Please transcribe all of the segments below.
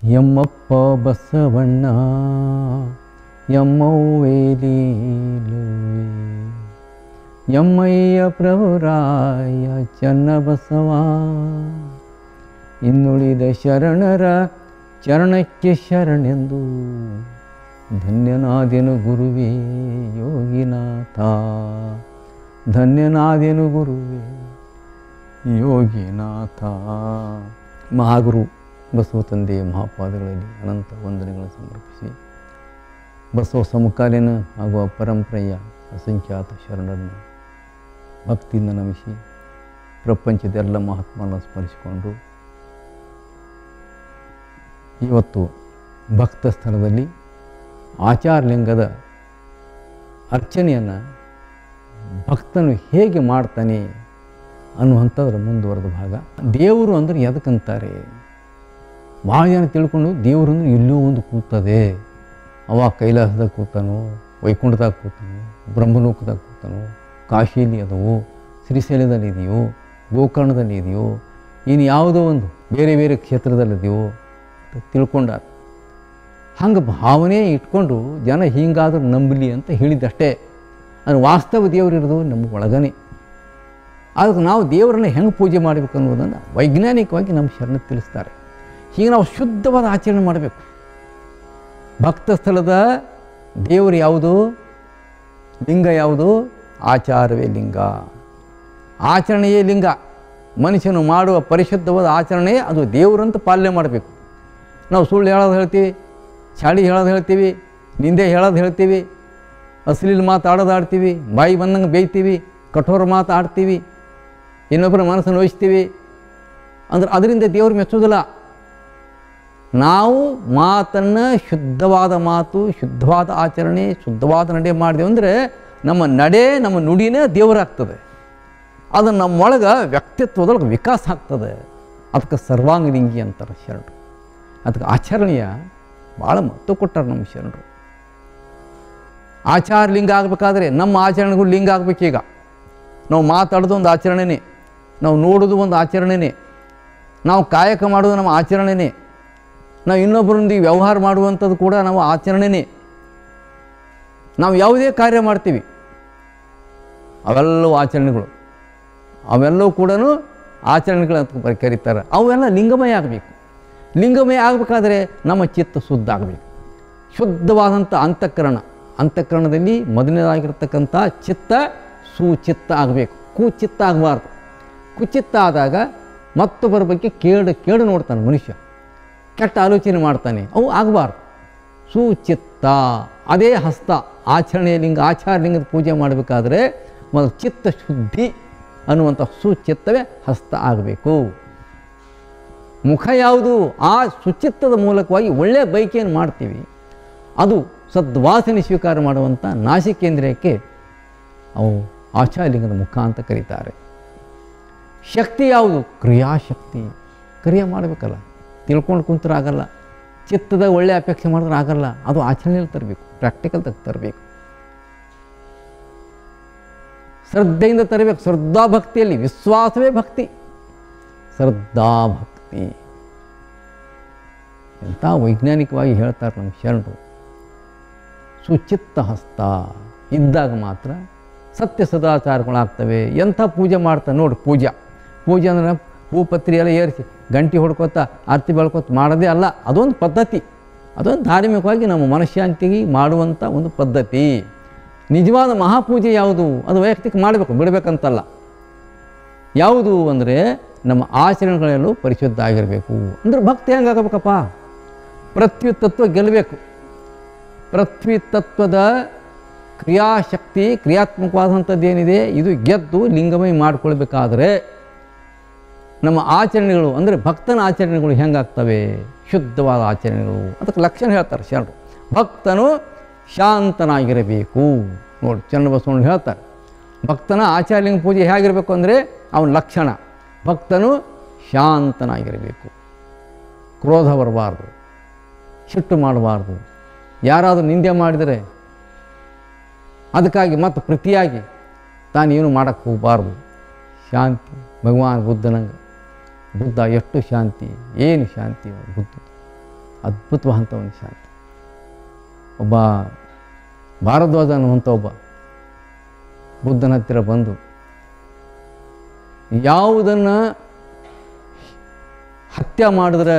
ಯಮ್ಮಪ್ಪ ಬಸವಣ್ಣ ಯಮ್ಮವ್ವೇಲೀಲುವೆ ಯಮ್ಮಯ್ಯ ಪ್ರಭುರಾಯ ಚನ್ನಬಸವ ಇನ್ನುಳಿದ ಶರಣರ ಚರಣಕ್ಕೆ ಶರಣೆಂದು ಧನ್ಯನಾದೆನು ಗುರುವೇ ಯೋಗಿನಾಥ ಧನ್ಯನಾದೆನು ಗುರುವೇ ಯೋಗಿನಾಥ ಮಹಾಗುರು ಬಸವ ತಂದೆ ಮಹಾಪಾದಗಳಲ್ಲಿ ಅನಂತ ವಂದನೆಗಳನ್ನು ಸಮರ್ಪಿಸಿ ಬಸವ ಸಮಕಾಲೀನ ಹಾಗೂ ಪರಂಪರೆಯ ಅಸಂಖ್ಯಾತ ಶರಣರನ್ನು ಭಕ್ತಿಯಿಂದ ನಮಿಸಿ ಪ್ರಪಂಚದ ಎಲ್ಲ ಮಹಾತ್ಮರನ್ನು ಸ್ಮರಿಸಿಕೊಂಡು ಇವತ್ತು ಭಕ್ತ ಸ್ಥಳದಲ್ಲಿ ಆಚಾರಲಿಂಗದ ಅರ್ಚನೆಯನ್ನು ಭಕ್ತನು ಹೇಗೆ ಮಾಡ್ತಾನೆ ಅನ್ನುವಂಥದ್ರ ಮುಂದುವರೆದ ಭಾಗ ದೇವರು ಅಂದರೆ ಎದಕ್ಕಂತಾರೆ ಭಾಳ ಜನ ತಿಳ್ಕೊಂಡು ದೇವರು ಅಂದ್ರೆ ಎಲ್ಲೋ ಒಂದು ಕೂತದೆ ಅವ ಕೈಲಾಸದಾಗ ಕೂತಾನೋ ವೈಕುಂಠದಾಗ ಕೂತಾನೋ ಬ್ರಹ್ಮಲೋಕದಾಗ ಕೂತಾನೋ ಕಾಶಿಯಲ್ಲಿ ಅದವು ಶ್ರೀಶೈಲದಲ್ಲಿ ಇದೆಯೋ ಗೋಕರ್ಣದಲ್ಲಿ ಇದೆಯೋ ಇನ್ನು ಯಾವುದೋ ಒಂದು ಬೇರೆ ಬೇರೆ ಕ್ಷೇತ್ರದಲ್ಲಿದೆಯೋ ಅಂತ ತಿಳ್ಕೊಂಡಾರ ಹಂಗೆ ಭಾವನೆ ಇಟ್ಕೊಂಡು ಜನ ಹೀಗಾದ್ರೂ ನಂಬಲಿ ಅಂತ ಹೇಳಿದ್ದಷ್ಟೇ ಅದು ವಾಸ್ತವ ದೇವರಿರೋದು ನಮ್ಮ ಒಳಗನೆ ಅದಕ್ಕೆ ನಾವು ದೇವರನ್ನ ಹೆಂಗೆ ಪೂಜೆ ಮಾಡಬೇಕು ಅನ್ನೋದನ್ನು ವೈಜ್ಞಾನಿಕವಾಗಿ ನಮ್ಮ ಶರಣ ತಿಳಿಸ್ತಾರೆ ಹೀಗೆ ನಾವು ಶುದ್ಧವಾದ ಆಚರಣೆ ಮಾಡಬೇಕು ಭಕ್ತ ಸ್ಥಳದ ದೇವರು ಯಾವುದು ಲಿಂಗ ಯಾವುದು ಆಚಾರವೇ ಲಿಂಗ ಆಚರಣೆಯೇ ಲಿಂಗ ಮನುಷ್ಯನು ಮಾಡುವ ಪರಿಶುದ್ಧವಾದ ಆಚರಣೆ ಅದು ದೇವರಂತ ಪಾಲನೆ ಮಾಡಬೇಕು ನಾವು ಸುಳ್ಳು ಹೇಳೋದು ಹೇಳ್ತೀವಿ ಚಾಡಿ ಹೇಳೋದು ಹೇಳ್ತೀವಿ ನಿಂದೆ ಹೇಳೋದು ಹೇಳ್ತೀವಿ ಅಶ್ಲೀಲ ಮಾತಾಡೋದು ಆಡ್ತೀವಿ ಬಾಯಿ ಬಂದಂಗೆ ಬೇಯ್ತೀವಿ ಕಠೋರ ಮಾತು ಆಡ್ತೀವಿ ಇನ್ನೊಬ್ಬರ ಮನಸ್ಸನ್ನು ನೋಯಿಸ್ತೀವಿ ಅಂದ್ರೆ ಅದರಿಂದ ದೇವರು ಮೆಚ್ಚೋದಿಲ್ಲ ನಾವು ಮಾತನ್ನು ಶುದ್ಧವಾದ ಮಾತು ಶುದ್ಧವಾದ ಆಚರಣೆ ಶುದ್ಧವಾದ ನಡೆ ಮಾಡಿದೆವು ಅಂದರೆ ನಮ್ಮ ನಡೆ ನಮ್ಮ ನುಡಿನೇ ದೇವರಾಗ್ತದೆ ಅದು ನಮ್ಮೊಳಗೆ ವ್ಯಕ್ತಿತ್ವದೊಳಗೆ ವಿಕಾಸ ಆಗ್ತದೆ ಅದಕ್ಕೆ ಸರ್ವಾಂಗಲಿಂಗಿ ಅಂತಾರೆ ಶರಣರು ಅದಕ್ಕೆ ಆಚರಣೆಯ ಭಾಳ ಮಹತ್ವ ಕೊಟ್ಟಾರೆ ನಮ್ಮ ಶರಣರು ಆಚಾರ ಲಿಂಗ ಆಗಬೇಕಾದ್ರೆ ನಮ್ಮ ಆಚರಣೆಗಳು ಲಿಂಗ ಆಗಬೇಕೀಗ ನಾವು ಮಾತಾಡೋದು ಒಂದು ಆಚರಣೆನೇ ನಾವು ನೋಡೋದು ಒಂದು ಆಚರಣೆನೇ ನಾವು ಕಾಯಕ ಮಾಡೋದು ನಮ್ಮ ಆಚರಣೆನೇ ನಾವು ಇನ್ನೊಬ್ಬರೊಂದಿಗೆ ವ್ಯವಹಾರ ಮಾಡುವಂಥದ್ದು ಕೂಡ ನಾವು ಆಚರಣೆನೇ ನಾವು ಯಾವುದೇ ಕಾರ್ಯ ಮಾಡ್ತೀವಿ ಅವೆಲ್ಲವೂ ಆಚರಣೆಗಳು ಅವೆಲ್ಲವೂ ಕೂಡ ಆಚರಣೆಗಳು ಅಂತ ಕರೀತಾರೆ ಅವೆಲ್ಲ ಲಿಂಗಮಯ ಆಗಬೇಕು ಲಿಂಗಮಯ ಆಗಬೇಕಾದ್ರೆ ನಮ್ಮ ಚಿತ್ತ ಶುದ್ಧ ಆಗಬೇಕು ಶುದ್ಧವಾದಂಥ ಅಂತಃಕರಣ ಅಂತಃಕರಣದಲ್ಲಿ ಮೊದಲನೇದಾಗಿರ್ತಕ್ಕಂಥ ಚಿತ್ತ ಸುಚಿತ್ತ ಆಗಬೇಕು ಕುಚಿತ್ತ ಆಗಬಾರ್ದು ಕುಚಿತ್ತ ಆದಾಗ ಮತ್ತೊಬ್ಬರ ಬಗ್ಗೆ ಕೇಡು ಕೇಡು ನೋಡ್ತಾನೆ ಮನುಷ್ಯ ಕೆಟ್ಟ ಆಲೋಚನೆ ಮಾಡ್ತಾನೆ ಅವು ಆಗಬಾರ್ದು ಸುಚಿತ್ತ ಅದೇ ಹಸ್ತ ಆಚರಣೆಯ ಲಿಂಗ ಆಚಾರ ಲಿಂಗದ ಪೂಜೆ ಮಾಡಬೇಕಾದ್ರೆ ಮೊದಲು ಚಿತ್ತ ಶುದ್ಧಿ ಅನ್ನುವಂಥ ಸುಚಿತ್ತವೇ ಹಸ್ತ ಆಗಬೇಕು ಮುಖ ಯಾವುದು ಆ ಸುಚಿತ್ತದ ಮೂಲಕವಾಗಿ ಒಳ್ಳೆಯ ಬೈಕೆಯನ್ನು ಮಾಡ್ತೀವಿ ಅದು ಸದ್ವಾಸನೆ ಸ್ವೀಕಾರ ಮಾಡುವಂಥ ನಾಸಿಕೇಂದ್ರಿಯಕ್ಕೆ ಅವು ಆಚಾರ್ಯಲಿಂಗದ ಮುಖ ಅಂತ ಕರೀತಾರೆ ಶಕ್ತಿ ಯಾವುದು ಕ್ರಿಯಾಶಕ್ತಿ ಕ್ರಿಯೆ ಮಾಡಬೇಕಲ್ಲ ತಿಳ್ಕೊಂಡು ಕುಂತ್ರೆ ಆಗಲ್ಲ ಚಿತ್ತದ ಒಳ್ಳೆ ಅಪೇಕ್ಷೆ ಮಾಡಿದ್ರೆ ಆಗಲ್ಲ ಅದು ಆಚರಣೆಯಲ್ಲಿ ತರಬೇಕು ಪ್ರಾಕ್ಟಿಕಲ್ ತರಬೇಕು ಶ್ರದ್ಧೆಯಿಂದ ತರಬೇಕು ಶ್ರದ್ಧಾ ಭಕ್ತಿಯಲ್ಲಿ ವಿಶ್ವಾಸವೇ ಭಕ್ತಿ ಶ್ರದ್ಧಾ ಭಕ್ತಿ ಎಂಥ ವೈಜ್ಞಾನಿಕವಾಗಿ ಹೇಳ್ತಾರೆ ನಮ್ಮ ಶರಣರು ಸುಚಿತ್ತ ಹಸ್ತ ಇದ್ದಾಗ ಮಾತ್ರ ಸತ್ಯ ಸದಾಚಾರಗಳಾಗ್ತವೆ ಎಂಥ ಪೂಜೆ ಮಾಡ್ತಾರೆ ನೋಡಿ ಪೂಜಾ ಪೂಜೆ ಅಂದ್ರೆ ಹೂಪತ್ರಿ ಎಲ್ಲ ಏರಿಸಿ ಗಂಟೆ ಹೊಡ್ಕೊತ ಆರತಿ ಬೆಳ್ಕೊತ ಮಾಡೋದೇ ಅಲ್ಲ ಅದೊಂದು ಪದ್ಧತಿ ಅದೊಂದು ಧಾರ್ಮಿಕವಾಗಿ ನಮ್ಮ ಮನಃಶಾಂತಿಗೆ ಮಾಡುವಂಥ ಒಂದು ಪದ್ಧತಿ ನಿಜವಾದ ಮಹಾಪೂಜೆ ಯಾವುದು ಅದು ವೈಯಕ್ತಿಕ ಮಾಡಬೇಕು ಬಿಡಬೇಕಂತಲ್ಲ ಯಾವುದು ಅಂದರೆ ನಮ್ಮ ಆಚರಣೆಗಳೆಲ್ಲೂ ಪರಿಶುದ್ಧ ಆಗಿರಬೇಕು ಅಂದ್ರೆ ಭಕ್ತಿ ಹೆಂಗಾಗಬೇಕಪ್ಪ ಪೃಥ್ವಿ ತತ್ವ ಗೆಲ್ಲಬೇಕು ಪೃಥ್ವಿ ತತ್ವದ ಕ್ರಿಯಾಶಕ್ತಿ ಕ್ರಿಯಾತ್ಮಕವಾದಂಥದ್ದು ಏನಿದೆ ಇದು ಗೆದ್ದು ಲಿಂಗಮಯ ಮಾಡಿಕೊಳ್ಬೇಕಾದ್ರೆ ನಮ್ಮ ಆಚರಣೆಗಳು ಅಂದರೆ ಭಕ್ತನ ಆಚರಣೆಗಳು ಹೆಂಗಾಗ್ತವೆ ಶುದ್ಧವಾದ ಆಚರಣೆಗಳು ಅದಕ್ಕೆ ಲಕ್ಷಣ ಹೇಳ್ತಾರೆ ಶರಣರು ಭಕ್ತನು ಶಾಂತನಾಗಿರಬೇಕು ನೋಡಿ ಚನ್ನಬಸವಣ್ಣ ಹೇಳ್ತಾರೆ ಭಕ್ತನ ಆಚಾರ್ಯಲಿಂಗ ಪೂಜೆ ಹೇಗಿರಬೇಕು ಅಂದರೆ ಅವನ ಲಕ್ಷಣ ಭಕ್ತನು ಶಾಂತನಾಗಿರಬೇಕು ಕ್ರೋಧ ಬರಬಾರ್ದು ಸಿಟ್ಟು ಮಾಡಬಾರ್ದು ಯಾರಾದರೂ ನಿಂದೆ ಮಾಡಿದರೆ ಅದಕ್ಕಾಗಿ ಮತ್ತು ಪ್ರತಿಯಾಗಿ ತಾನೇನು ಮಾಡೋಕ್ಕೆ ಹೋಗಬಾರ್ದು ಶಾಂತಿ ಭಗವಾನ್ ಬುದ್ಧನಂಗೆ ಬುದ್ಧ ಎಷ್ಟು ಶಾಂತಿ ಏನು ಶಾಂತಿ ಅವ್ನು ಬುದ್ಧ ಅದ್ಭುತವಾದಂಥ ಒಂದು ಶಾಂತಿ ಒಬ್ಬ ಭಾರದ್ವಾಜ ಅನ್ನುವಂಥ ಒಬ್ಬ ಬುದ್ಧನ ಹತ್ತಿರ ಬಂದು ಯಾವುದನ್ನು ಹತ್ಯೆ ಮಾಡಿದ್ರೆ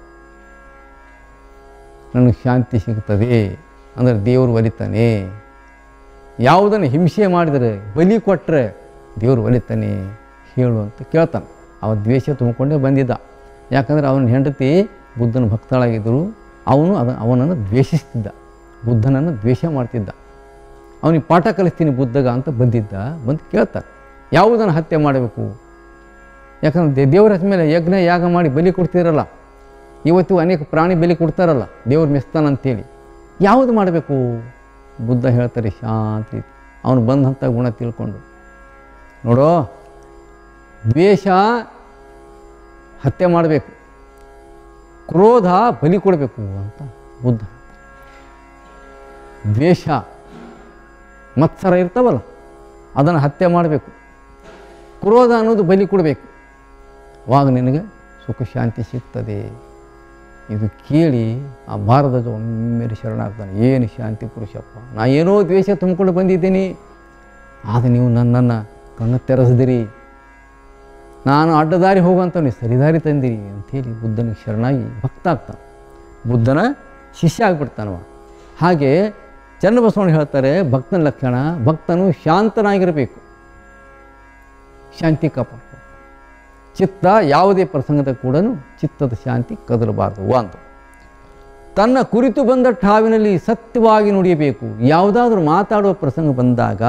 ನನಗೆ ಶಾಂತಿ ಸಿಗ್ತದೆ ಅಂದರೆ ದೇವರು ಒಲಿತಾನೆ ಯಾವುದನ್ನು ಹಿಂಸೆ ಮಾಡಿದರೆ ಬಲಿ ಕೊಟ್ಟರೆ ದೇವರು ಒಲಿತಾನೆ ಹೇಳು ಅಂತ ಕೇಳ್ತಾನೆ ಅವ ದ್ವೇಷ ತುಂಬಿಕೊಂಡೇ ಬಂದಿದ್ದ ಯಾಕಂದರೆ ಅವನ ಹೆಂಡತಿ ಬುದ್ಧನ ಭಕ್ತಳಾಗಿದ್ದರು ಅವನು ಅದ ಅವನನ್ನು ದ್ವೇಷಿಸ್ತಿದ್ದ ಬುದ್ಧನನ್ನು ದ್ವೇಷ ಮಾಡ್ತಿದ್ದ ಅವನಿಗೆ ಪಾಠ ಕಲಿಸ್ತೀನಿ ಬುದ್ಧಗ ಅಂತ ಬಂದಿದ್ದ ಬಂದು ಕೇಳ್ತಾರೆ ಯಾವುದನ್ನು ಹತ್ಯೆ ಮಾಡಬೇಕು ಯಾಕಂದ್ರೆ ದೇ- ದೇವರ ಹೆಸರ ಮೇಲೆ ಯಜ್ಞ ಯಾಗ ಮಾಡಿ ಬಲಿ ಕೊಡ್ತಿರಲ್ಲ ಇವತ್ತು ಅನೇಕ ಪ್ರಾಣಿ ಬಲಿ ಕೊಡ್ತಾರಲ್ಲ ದೇವ್ರು ಮೆಸ್ತಾನಂತೇಳಿ ಯಾವುದು ಮಾಡಬೇಕು ಬುದ್ಧ ಹೇಳ್ತಾರೆ ಶಾಂತಿ ಅವನು ಬಂದಂಥ ಗುಣ ತಿಳ್ಕೊಂಡು ನೋಡೋ ದ್ವೇಷ ಹತ್ಯೆ ಮಾಡಬೇಕು ಕ್ರೋಧ ಬಲಿ ಕೊಡಬೇಕು ಅಂತ ಬುದ್ಧ ದ್ವೇಷ ಮತ್ಸರ ಇರ್ತಾವಲ್ಲ ಅದನ್ನು ಹತ್ಯೆ ಮಾಡಬೇಕು ಕ್ರೋಧ ಅನ್ನೋದು ಬಲಿ ಕೊಡಬೇಕು ಆವಾಗ ನಿನಗೆ ಸುಖ ಶಾಂತಿ ಸಿಗ್ತದೆ ಇದು ಕೇಳಿ ಆ ಭಾರತದ ಒಮ್ಮೆಲೆ ಶರಣಾಗ್ತಾನೆ ಏನು ಶಾಂತಿ ಪುರುಷಪ್ಪ ನಾ ಏನೋ ದ್ವೇಷ ತುಂಬಿಕೊಂಡು ಬಂದಿದ್ದೀನಿ ಆದರೆ ನೀವು ನನ್ನನ್ನು ಕಣ್ಣು ತೆರೆಸಿದಿರಿ ನಾನು ಅಡ್ಡದಾರಿ ಹೋಗುವಂಥವ್ನಿಗೆ ಸರಿದಾರಿ ತಂದಿರಿ ಅಂಥೇಳಿ ಬುದ್ಧನಿಗೆ ಶರಣಾಗಿ ಭಕ್ತ ಆಗ್ತಾನೆ ಬುದ್ಧನ ಶಿಷ್ಯ ಆಗಿಬಿಡ್ತಾನವ ಹಾಗೆ ಚನ್ನಬಸವಣ್ಣ ಹೇಳ್ತಾರೆ ಭಕ್ತನ ಲಕ್ಷಣ ಭಕ್ತನು ಶಾಂತನಾಗಿರಬೇಕು ಶಾಂತಿ ಕಾಪಾಡಬೇಕು ಚಿತ್ತ ಯಾವುದೇ ಪ್ರಸಂಗದ ಕೂಡ ಚಿತ್ತದ ಶಾಂತಿ ಕದಲಬಾರದು ಒಂದು ತನ್ನ ಕುರಿತು ಬಂದ ಠಾವಿನಲ್ಲಿ ಸತ್ಯವಾಗಿ ನುಡಿಯಬೇಕು ಯಾವುದಾದ್ರೂ ಮಾತಾಡುವ ಪ್ರಸಂಗ ಬಂದಾಗ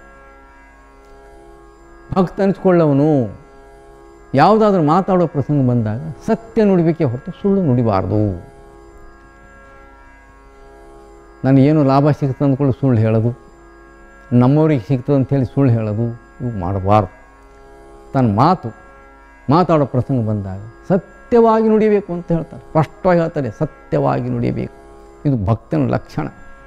ಭಕ್ತ ಅನಿಸ್ಕೊಳ್ಳವನು ಯಾವುದಾದ್ರೂ ಮಾತಾಡುವ ಪ್ರಸಂಗ ಬಂದಾಗ ಸತ್ಯ ನುಡಿಬೇಕೇ ಹೊರತು ಸುಳ್ಳು ನುಡಿಬಾರ್ದು ನನಗೇನು ಲಾಭ ಸಿಗ್ತದೆ ಅಂದ್ಕೊಳ್ಳಿ ಸುಳ್ಳು ಹೇಳೋದು ನಮ್ಮವ್ರಿಗೆ ಸಿಗ್ತದೆ ಅಂಥೇಳಿ ಸುಳ್ಳು ಹೇಳೋದು ಇವು ಮಾಡಬಾರ್ದು ತನ್ನ ಮಾತು ಮಾತಾಡೋ ಪ್ರಸಂಗ ಬಂದಾಗ ಸತ್ಯವಾಗಿ ನುಡಿಬೇಕು ಅಂತ ಹೇಳ್ತಾರೆ ಸ್ಪಷ್ಟವಾಗಿ ಹೇಳ್ತಾರೆ ಸತ್ಯವಾಗಿ ನುಡಿಬೇಕು ಇದು ಭಕ್ತನ ಲಕ್ಷಣ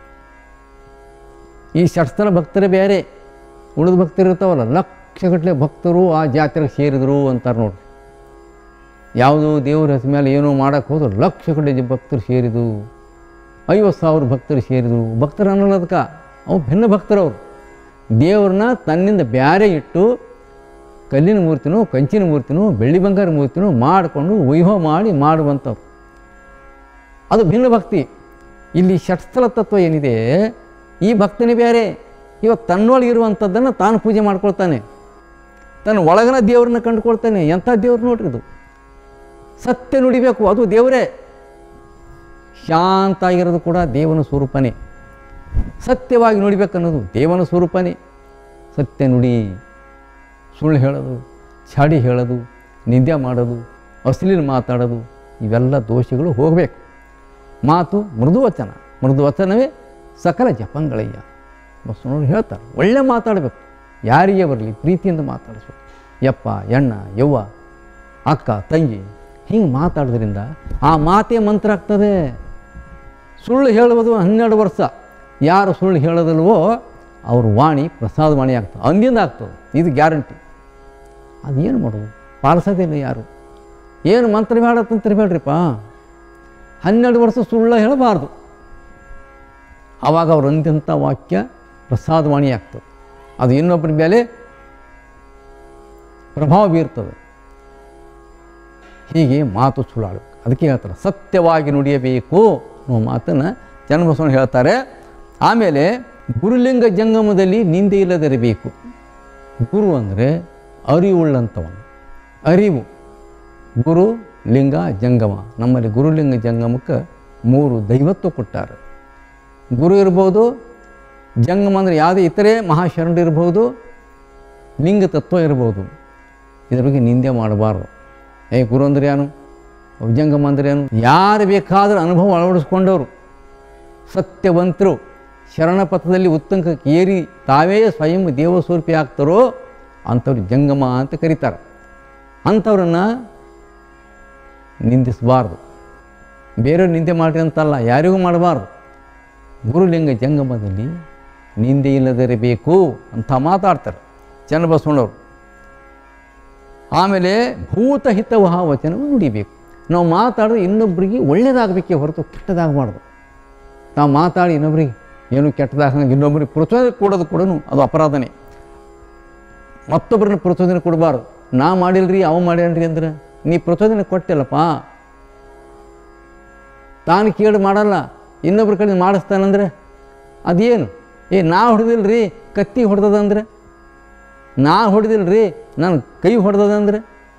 ಈ ಷಟ್ಸ್ಥಲ ಭಕ್ತರೇ ಬೇರೆ ಉಳಿದ ಭಕ್ತರು ಇರ್ತಾವಲ್ಲ ಲಕ್ಷಗಟ್ಟಲೆ ಭಕ್ತರು ಆ ಜಾತ್ರೆಗೆ ಸೇರಿದರು ಅಂತಾರೆ ನೋಡಿ ಯಾವುದೋ ದೇವ್ರ ಹೆಸರು ಮೇಲೆ ಏನೋ ಮಾಡೋಕ್ಕೆ ಹೋದ್ರು ಲಕ್ಷಗಟ್ಟಲೆ ಭಕ್ತರು ಸೇರಿದು ಐವತ್ತು ಸಾವಿರ ಭಕ್ತರು ಸೇರಿದರು ಭಕ್ತರು ಅನ್ನೋದಕ್ಕೆ ಅವು ಭಿನ್ನ ಭಕ್ತರವರು ದೇವ್ರನ್ನ ತನ್ನಿಂದ ಬ್ಯಾರೆ ಇಟ್ಟು ಕಲ್ಲಿನ ಮೂರ್ತಿನೋ ಕಂಚಿನ ಮೂರ್ತಿನೋ ಬೆಳ್ಳಿ ಬಂಗಾರ ಮೂರ್ತಿನೋ ಮಾಡಿಕೊಂಡು ವೈಭವ ಮಾಡಿ ಮಾಡುವಂಥವ್ರು ಅದು ಭಿನ್ನ ಭಕ್ತಿ ಇಲ್ಲಿ ಷಟ್ಸ್ಥಲ ತತ್ವ ಏನಿದೆ ಈ ಭಕ್ತನೇ ಬೇರೆ ಇವತ್ತು ತನ್ನೊಳಗಿರುವಂಥದ್ದನ್ನು ತಾನು ಪೂಜೆ ಮಾಡ್ಕೊಳ್ತಾನೆ ತನ್ನ ಒಳಗನ ದೇವ್ರನ್ನ ಕಂಡುಕೊಳ್ತಾನೆ ಎಂಥ ದೇವ್ರು ನೋಡ್ರಿ ಇದು ಸತ್ಯ ನುಡಿಬೇಕು ಅದು ದೇವರೇ ಶಾಂತ ಆಗಿರೋದು ಕೂಡ ದೇವನ ಸ್ವರೂಪನೇ ಸತ್ಯವಾಗಿ ನುಡಿಬೇಕನ್ನೋದು ದೇವನ ಸ್ವರೂಪನೇ ಸತ್ಯ ನುಡಿ ಸುಳ್ಳು ಹೇಳೋದು ಚಾಡಿ ಹೇಳೋದು ನಿಂದ್ಯ ಮಾಡೋದು ಅಶ್ಲೀಲ ಮಾತಾಡೋದು ಇವೆಲ್ಲ ದೋಷಗಳು ಹೋಗಬೇಕು ಮಾತು ಮೃದುವಚನ ಮೃದುವಚನವೇ ಸಕಲ ಜಪಂಗಳಯ್ಯ ಬಸವನವರು ಹೇಳ್ತಾರೆ ಒಳ್ಳೆ ಮಾತಾಡಬೇಕು ಯಾರಿಗೆ ಬರಲಿ ಪ್ರೀತಿಯಿಂದ ಮಾತಾಡಿಸ್ಬೇಕು ಯಪ್ಪ ಎಣ್ಣ ಯವ್ವ ಅಕ್ಕ ತಂಗಿ ಹಿಂಗೆ ಮಾತಾಡೋದ್ರಿಂದ ಆ ಮಾತೇ ಮಂತ್ರ ಆಗ್ತದೆ ಸುಳ್ಳು ಹೇಳುವುದು ಹನ್ನೆರಡು ವರ್ಷ ಯಾರು ಸುಳ್ಳು ಹೇಳೋದಿಲ್ವೋ ಅವ್ರ ವಾಣಿ ಪ್ರಸಾದ ವಾಣಿ ಆಗ್ತದೆ ಅಂದಿಂದ ಆಗ್ತದೆ ಇದು ಗ್ಯಾರಂಟಿ ಅದೇನು ಮಾಡೋದು ಪಾಲಿಸೋದಿಲ್ಲ ಯಾರು ಏನು ಮಂತ್ರ ಬೇಡ ತಂತ್ರ ಬೇಡ್ರಿಪ್ಪ ಹನ್ನೆರಡು ವರ್ಷ ಸುಳ್ಳು ಹೇಳಬಾರ್ದು ಆವಾಗ ಅವ್ರು ಅಂದಂಥ ವಾಕ್ಯ ಪ್ರಸಾದವಾಣಿ ಆಗ್ತದೆ ಅದು ಇನ್ನೊಬ್ಬರ ಮೇಲೆ ಪ್ರಭಾವ ಬೀರ್ತದೆ ಹೀಗೆ ಮಾತು ಸುಳ್ಳಾಡಬೇಕು ಅದಕ್ಕೆ ಹೇಳ್ತಾರೆ ಸತ್ಯವಾಗಿ ನುಡಿಯಬೇಕು ಅನ್ನೋ ಮಾತನ್ನು ಚನ್ನಬಸವಣ್ಣ ಹೇಳ್ತಾರೆ ಆಮೇಲೆ ಗುರುಲಿಂಗ ಜಂಗಮದಲ್ಲಿ ನಿಂದೆ ಇಲ್ಲದಿರಬೇಕು ಗುರು ಅಂದರೆ ಅರಿವುಳ್ಳಂಥವನು ಅರಿವು ಗುರು ಲಿಂಗ ಜಂಗಮ ನಮ್ಮಲ್ಲಿ ಗುರುಲಿಂಗ ಜಂಗಮಕ್ಕೆ ಮೂರು ದೈವತ್ವ ಕೊಟ್ಟಾರೆ ಗುರು ಇರ್ಬೋದು ಜಂಗಮ ಅಂದರೆ ಯಾವುದೇ ಇತರೆ ಮಹಾಶರಣರು ಇರ್ಬೋದು ಲಿಂಗ ತತ್ವ ಇರ್ಬೋದು ಇದ್ರ ಬಗ್ಗೆ ನಿಂದೆ ಮಾಡಬಾರ್ದು ಏ ಗುರು ಅಂದ್ರೆ ಏನು ಜಂಗಮ ಅಂದ್ರೆ ಏನು ಯಾರು ಬೇಕಾದರೂ ಅನುಭವ ಅಳವಡಿಸ್ಕೊಂಡವರು ಸತ್ಯವಂತರು ಶರಣಪಥದಲ್ಲಿ ಉತ್ತಂಕಕ್ಕೆ ಏರಿ ತಾವೇ ಸ್ವಯಂ ದೇವಸ್ವರೂಪಿ ಆಗ್ತಾರೋ ಅಂಥವ್ರು ಜಂಗಮ ಅಂತ ಕರೀತಾರೆ ಅಂಥವ್ರನ್ನು ನಿಂದಿಸಬಾರ್ದು ಬೇರೆಯವ್ರು ನಿಂದೆ ಮಾಡಿರಿ ಅಂತಲ್ಲ ಯಾರಿಗೂ ಮಾಡಬಾರ್ದು ಗುರುಲಿಂಗ ಜಂಗಮದಲ್ಲಿ ನಿಂದೆ ಇಲ್ಲದಿರಬೇಕು ಅಂತ ಮಾತಾಡ್ತಾರೆ ಚನ್ನಬಸವಣ್ಣವರು ಆಮೇಲೆ ಭೂತಹಿತವಹ ವಚನವು ನುಡಿಬೇಕು ನಾವು ಮಾತಾಡೋದು ಇನ್ನೊಬ್ಬರಿಗೆ ಒಳ್ಳೇದಾಗಬೇಕೇ ಹೊರತು ಕೆಟ್ಟದಾಗಬಾರ್ದು ನಾವು ಮಾತಾಡಿ ಇನ್ನೊಬ್ರಿಗೆ ಏನು ಕೆಟ್ಟದಾಗಂಗೆ ಇನ್ನೊಬ್ಬರಿಗೆ ಪ್ರಚೋದನೆ ಕೊಡೋದು ಕೂಡ ಅದು ಅಪರಾಧನೇ ಮತ್ತೊಬ್ಬರನ್ನ ಪ್ರಚೋದನೆ ಕೊಡಬಾರ್ದು ನಾ ಮಾಡಿಲ್ರಿ ಅವ ಮಾಡ್ಯಾನ್ರಿ ಅಂದ್ರೆ ನೀ ಪ್ರಚೋದನೆ ಕೊಟ್ಟಿಲ್ಲಪ್ಪ ತಾನು ಕೇಳಿ ಮಾಡಲ್ಲ ಇನ್ನೊಬ್ರ ಕಡೆ ಮಾಡಿಸ್ತಾನಂದ್ರೆ ಅದೇನು ಏ ನಾ ಹೊಡೆದಿಲ್ರಿ ಕತ್ತಿ ಹೊಡೆದದಂದ್ರೆ ನಾ ಹೊಡೆದಿಲ್ರಿ ನಾನು ಕೈ ಹೊಡೆದದಂದ್ರೆ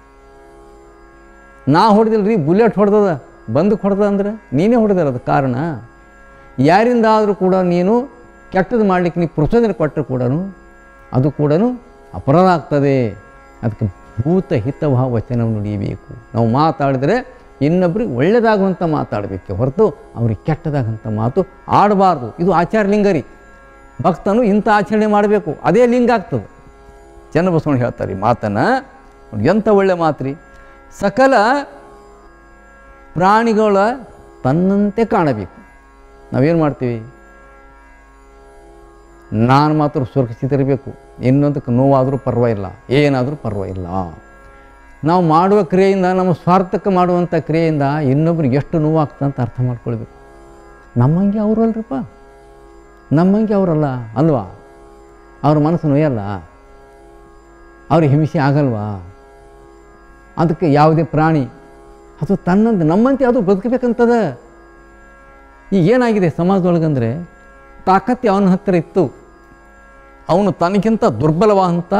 ನಾ ಹೊಡೆದಿಲ್ರಿ ಬುಲೆಟ್ ಹೊಡೆದದ ಬಂದಕ್ಕೆ ಹೊಡೆದ ಅಂದ್ರೆ ನೀನೇ ಹೊಡೆದಿಲ್ಲ ಅದು ಕಾರಣ ಯಾರಿಂದ ಆದರೂ ಕೂಡ ನೀನು ಕೆಟ್ಟದ್ದು ಮಾಡಲಿಕ್ಕೆ ನೀ ಪ್ರಚೋದನೆ ಕೊಟ್ಟರು ಕೂಡ ಅದು ಕೂಡ ಅಪರಾಧ ಆಗ್ತದೆ ಅದಕ್ಕೆ ಭೂತ ಹಿತಭಾವ ವಚನವನ್ನು ನುಡಿಯಬೇಕು ನಾವು ಮಾತಾಡಿದರೆ ಇನ್ನೊಬ್ರಿಗೆ ಒಳ್ಳೆಯದಾಗುವಂಥ ಮಾತಾಡಬೇಕು ಹೊರತು ಅವ್ರಿಗೆ ಕೆಟ್ಟದಾಗಂಥ ಮಾತು ಆಡಬಾರ್ದು ಇದು ಆಚಾರ ಲಿಂಗ ರೀ ಭಕ್ತನು ಇಂಥ ಆಚರಣೆ ಮಾಡಬೇಕು ಅದೇ ಲಿಂಗ ಆಗ್ತದೆ ಚನ್ನಬಸವಣ್ಣ ಹೇಳ್ತಾರೆ ಈ ಮಾತನ್ನು ಎಂಥ ಒಳ್ಳೆ ಮಾತು ರೀ ಸಕಲ ಪ್ರಾಣಿಗಳ ತನ್ನಂತೆ ಕಾಣಬೇಕು ನಾವೇನು ಮಾಡ್ತೀವಿ ನಾನು ಮಾತ್ರ ಸುರಕ್ಷಿತ ಇರಬೇಕು ಇನ್ನೊಂದಕ್ಕೆ ನೋವಾದರೂ ಪರವಾಗಿಲ್ಲ ಏನಾದರೂ ಪರವಾಗಿಲ್ಲ ನಾವು ಮಾಡುವ ಕ್ರಿಯೆಯಿಂದ ನಮ್ಮ ಸ್ವಾರ್ಥಕ್ಕೆ ಮಾಡುವಂಥ ಕ್ರಿಯೆಯಿಂದ ಇನ್ನೊಬ್ರಿಗೆ ಎಷ್ಟು ನೋವಾಗ್ತದೆ ಅಂತ ಅರ್ಥ ಮಾಡ್ಕೊಳ್ಬೇಕು ನಮ್ಮಂಗೆ ಅವರು ಅಲ್ರಿಪ್ಪ ನಮ್ಮಂಗೆ ಅವರಲ್ಲ ಅಲ್ವಾ ಅವ್ರ ಮನಸ್ಸು ನೋಯಲ್ಲ ಅವ್ರಿಗೆ ಹಿಂಸೆ ಆಗಲ್ವಾ ಅದಕ್ಕೆ ಯಾವುದೇ ಪ್ರಾಣಿ ಅದು ತನ್ನಂತೆ ನಮ್ಮಂತೆ ಅದು ಬದುಕಬೇಕಂತದ ಈಗ ಏನಾಗಿದೆ ಸಮಾಜದೊಳಗಂದರೆ ತಾಕತ್ತು ಅವನ ಹತ್ತಿರ ಇತ್ತು ಅವನು ತನಗಿಂತ ದುರ್ಬಲವಾದಂಥ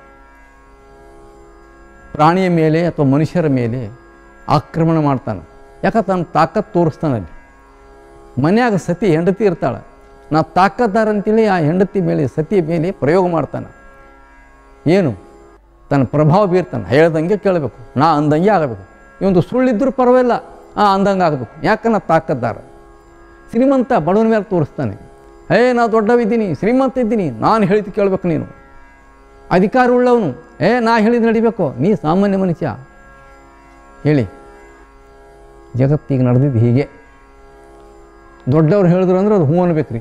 ಪ್ರಾಣಿಯ ಮೇಲೆ ಅಥವಾ ಮನುಷ್ಯರ ಮೇಲೆ ಆಕ್ರಮಣ ಮಾಡ್ತಾನೆ ಯಾಕೆ ತನ್ನ ತಾಕತ್ತು ತೋರಿಸ್ತಾನಲ್ಲಿ ಮನ್ಯಾಗ ಸತಿ ಹೆಂಡತಿ ಇರ್ತಾಳೆ ನಾ ತಾಕತ್ತಾರ ಅಂತೇಳಿ ಆ ಹೆಂಡತಿ ಮೇಲೆ ಸತಿಯ ಮೇಲೆ ಪ್ರಯೋಗ ಮಾಡ್ತಾನೆ ಏನು ತನ್ನ ಪ್ರಭಾವ ಬೀರ್ತಾನೆ ಹೇಳ್ದಂಗೆ ಕೇಳಬೇಕು ನಾ ಅಂದಂಗೆ ಆಗಬೇಕು ಇವೊಂದು ಸುಳ್ಳಿದ್ರೂ ಪರವಾಗಿಲ್ಲ ಆ ಅಂದಂಗೆ ಆಗಬೇಕು ಯಾಕೆ ನಾ ತಾಕದ್ದಾರ ಶ್ರೀಮಂತ ಬಡವನ ಮೇಲೆ ತೋರಿಸ್ತಾನೆ ಹೇ ನಾ ದೊಡ್ಡವಿದ್ದೀನಿ ಶ್ರೀಮಂತ ಇದ್ದೀನಿ ನಾನು ಹೇಳಿದ್ದು ಕೇಳಬೇಕು ನೀನು ಅಧಿಕಾರ ಉಳ್ಳವನು ಏ ನಾ ಹೇಳಿದ್ದು ನಡಿಬೇಕು ನೀ ಸಾಮಾನ್ಯ ಮನುಷ್ಯ ಹೇಳಿ ಜಗತ್ತಿಗೆ ನಡೆದಿದ್ದು ಹೀಗೆ ದೊಡ್ಡವ್ರು ಹೇಳಿದ್ರು ಅಂದ್ರೆ ಅದು ಹೂ ಅನ್ಬೇಕ್ರಿ